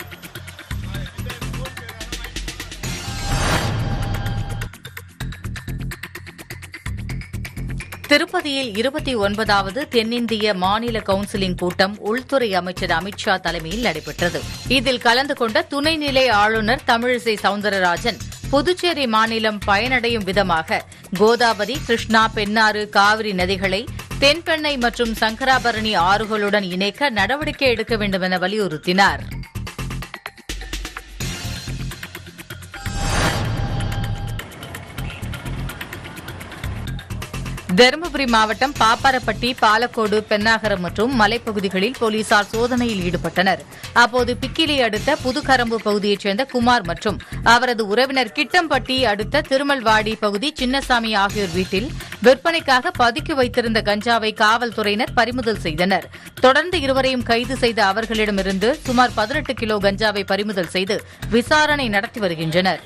திருப்பதியில் இருபத்தி ஒன்பதாவது தென்னிந்திய மாநில கவுன்சிலின் கூட்டம் உள்துறை அமைச்சர் அமித்ஷா தலைமையில் நடைபெற்றது இதில் கலந்து கொண்ட துணைநிலை ஆளுநர் தமிழிசை சவுந்தரராஜன் புதுச்சேரி மாநிலம் பயனடையும் விதமாக கோதாவரி கிருஷ்ணா பெண்ணாறு காவிரி நதிகளை தென்பெண்ணை மற்றும் சங்கராபரணி ஆறுகளுடன் இணைக்க நடவடிக்கை எடுக்க வேண்டும் என வலியுறுத்தினார் தருமபுரி மாவட்டம் பாப்பாரப்பட்டி பாலக்கோடு பென்னாகரம் மற்றும் மலைப்பகுதிகளில் போலீசார் சோதனையில் ஈடுபட்டனர் அப்போது பிக்கிலி அடுத்த புதுக்கரம்பு பகுதியைச் சேர்ந்த குமார் மற்றும் அவரது உறவினர் கிட்டம்பட்டி அடுத்த திருமல்வாடி பகுதி சின்னசாமி ஆகியோர் வீட்டில் விற்பனைக்காக பதுக்கி வைத்திருந்த கஞ்சாவை காவல்துறையினர் பறிமுதல் செய்தனர் தொடர்ந்து இருவரையும் கைது செய்த அவர்களிடமிருந்து சுமார் பதினெட்டு கிலோ கஞ்சாவை பறிமுதல் செய்து விசாரணை நடத்தி வருகின்றனர்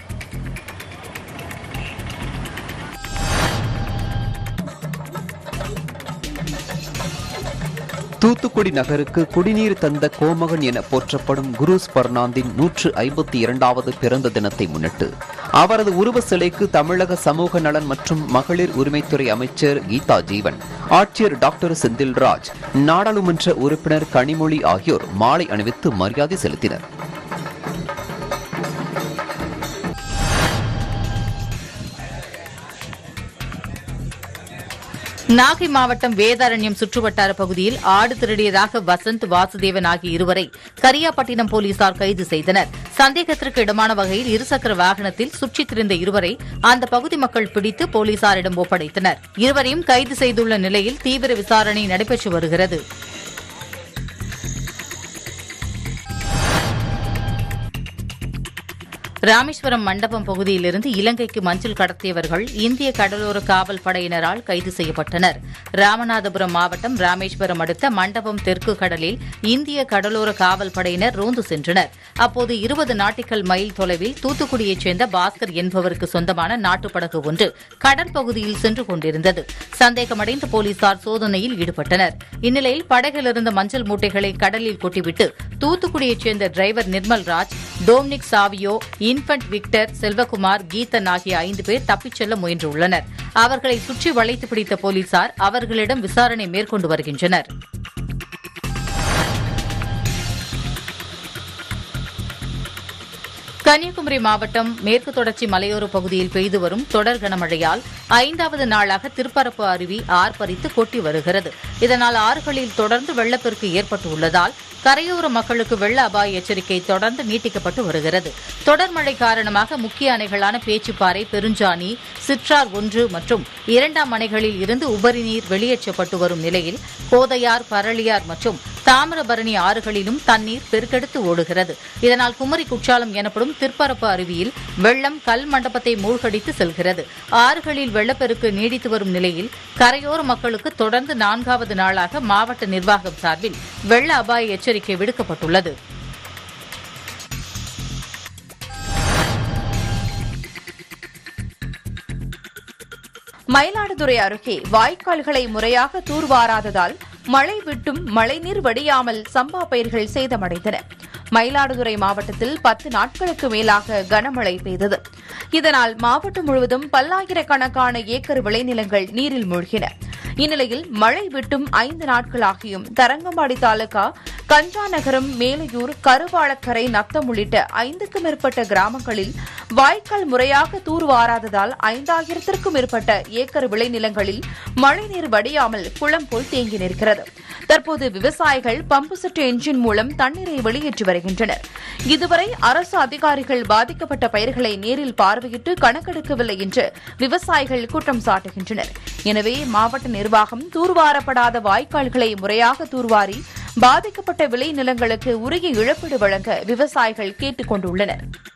தூத்துக்குடி நகருக்கு குடிநீர் தந்த கோமகன் என போற்றப்படும் குருஸ் பர்னாந்தின் நூற்று ஐம்பத்தி இரண்டாவது பிறந்த தினத்தை முன்னிட்டு அவரது உருவ சிலைக்கு தமிழக சமூக நலன் மற்றும் மகளிர் உரிமைத்துறை அமைச்சர் கீதா ஜீவன் ஆட்சியர் டாக்டர் செந்தில்ராஜ் நாடாளுமன்ற உறுப்பினர் கனிமொழி ஆகியோர் மாலை அணிவித்து மரியாதை செலுத்தினர் நாகை மாவட்டம் வேதாரண்யம் சுற்றுவட்டார பகுதியில் ஆடு திருடியதாக வசந்த் வாசுதேவன் ஆகிய இருவரை கரியாப்பட்டினம் போலீசார் கைது செய்தனர் சந்தேகத்திற்கு இடமான வகையில் இருசக்கர வாகனத்தில் சுற்றித் திரிந்த இருவரை அந்த பகுதி மக்கள் பிடித்து போலீசாரிடம் ஒப்படைத்தனர் இருவரையும் கைது செய்துள்ள நிலையில் தீவிர விசாரணை நடைபெற்று வருகிறது ராமேஸ்வரம் மண்டபம் பகுதியிலிருந்து இலங்கைக்கு மஞ்சள் கடத்தியவர்கள் இந்திய கடலோர காவல் படையினரால் கைது செய்யப்பட்டனர் ராமநாதபுரம் மாவட்டம் ராமேஸ்வரம் அடுத்த மண்டபம் தெற்கு கடலில் இந்திய கடலோர காவல் படையினர் ரோந்து சென்றனர் அப்போது இருபது நாட்டிக்கல் மைல் தொலைவில் தூத்துக்குடியைச் சேர்ந்த பாஸ்கர் என்பவருக்கு சொந்தமான நாட்டுப்படகு ஒன்று கடற்பகுதியில் சென்று கொண்டிருந்தது சந்தேகமடைந்த போலீசார் சோதனையில் ஈடுபட்டனர் இந்நிலையில் படகில் இருந்த மஞ்சள் மூட்டைகளை கடலில் கொட்டிவிட்டு தூத்துக்குடியைச் சேர்ந்த driver Nirmal Raj Dominic Savio Infant Victor Selvakumar Geethan ஆகிய ஐந்து பேர் தப்பிச் செல்ல முயன்றுள்ளனர் அவர்களை சுற்றி வளைத்து பிடித்த போலீசார் அவர்களிடம் விசாரணை மேற்கொண்டு வருகின்றனர் கன்னியாகுமரி மாவட்டம் மேற்கு தொடர்ச்சி மலையோர பகுதியில் பெய்து வரும் தொடர் கனமழையால் ஐந்தாவது நாளாக திருப்பரப்பு அருவி ஆர்ப்பரித்து கொட்டி வருகிறது இதனால் ஆறுகளில் தொடர்ந்து வெள்ளப்பெருக்கு ஏற்பட்டுள்ளதால் கரையோர மக்களுக்கு வெள்ள அபாய எச்சரிக்கை தொடர்ந்து நீட்டிக்கப்பட்டு வருகிறது தொடர் மழை காரணமாக முக்கிய அணைகளான பேச்சுப்பாறை பெருஞ்சாணி சிற்றார் ஒன்று மற்றும் இரண்டாம் அணைகளில் இருந்து உபரி நீர் வெளியேற்றப்பட்டு வரும் நிலையில் கோதையார் பரளியார் மற்றும் தாமிரபரணி ஆறுகளிலும் தண்ணீர் பெருக்கெடுத்து ஓடுகிறது இதனால் குமரி குற்றாலம் எனப்படும் திற்பரப்பு அருவியில் வெள்ளம் கல் மண்டபத்தை மூழ்கடித்து செல்கிறது ஆறுகளில் வெள்ளப்பெருக்கு நீடித்து வரும் நிலையில் கரையோர மக்களுக்கு தொடர்ந்து நான்காவது நாளாக மாவட்ட நிர்வாகம் சார்பில் வெள்ள அபாய எச்சரிக்கை விடுக்கப்பட்டுள்ளது மயிலாடுதுறை அருகே வாய்க்கால்களை முறையாக தூர்வாராததால் மழை விட்டும் மழைநீர் வடியாமல் சம்பா பயிர்கள் சேதமடைந்தன மயிலாடுதுறை மாவட்டத்தில் பத்து நாட்களுக்கு மேலாக கனமழை பெய்தது இதனால் மாவட்டம் முழுவதும் பல்லாயிரக்கணக்கான ஏக்கர் விளைநிலங்கள் நீரில் மூழ்கின இந்நிலையில் மழை விட்டும் ஐந்து நாட்களாகியும் தரங்கம்பாடி தாலுகா கஞ்சாநகரம் மேலையூர் கருவாளக்கரை நத்தம் உள்ளிட்ட ஐந்துக்கும் மேற்பட்ட கிராமங்களில் வாய்க்கால் முறையாக தூர்வாராததால் ஐந்தாயிரத்திற்கும் மேற்பட்ட ஏக்கர் விளைநிலங்களில் மழைநீர் வடியாமல் குளம் போல் தேங்கி நிற்கிறது தற்போது விவசாயிகள் பம்பு செட் என்ஜின் மூலம் தண்ணீரை வெளியேற்றி வருகின்றனர் இதுவரை அரசு அதிகாரிகள் பாதிக்கப்பட்ட பயிர்களை நேரில் பார்வையிட்டு கணக்கெடுக்கவில்லை என்று விவசாயிகள் குற்றம் சாட்டுகின்றனர் எனவே மாவட்ட நிர்வாகம் தூர்வாரப்படாத வாய்க்கால்களை முறையாக தூர்வாரி பாதிக்கப்பட்ட விளைநிலங்களுக்கு உரிய இழப்பீடு வழங்க விவசாயிகள் கேட்டுக் கொண்டுள்ளனர்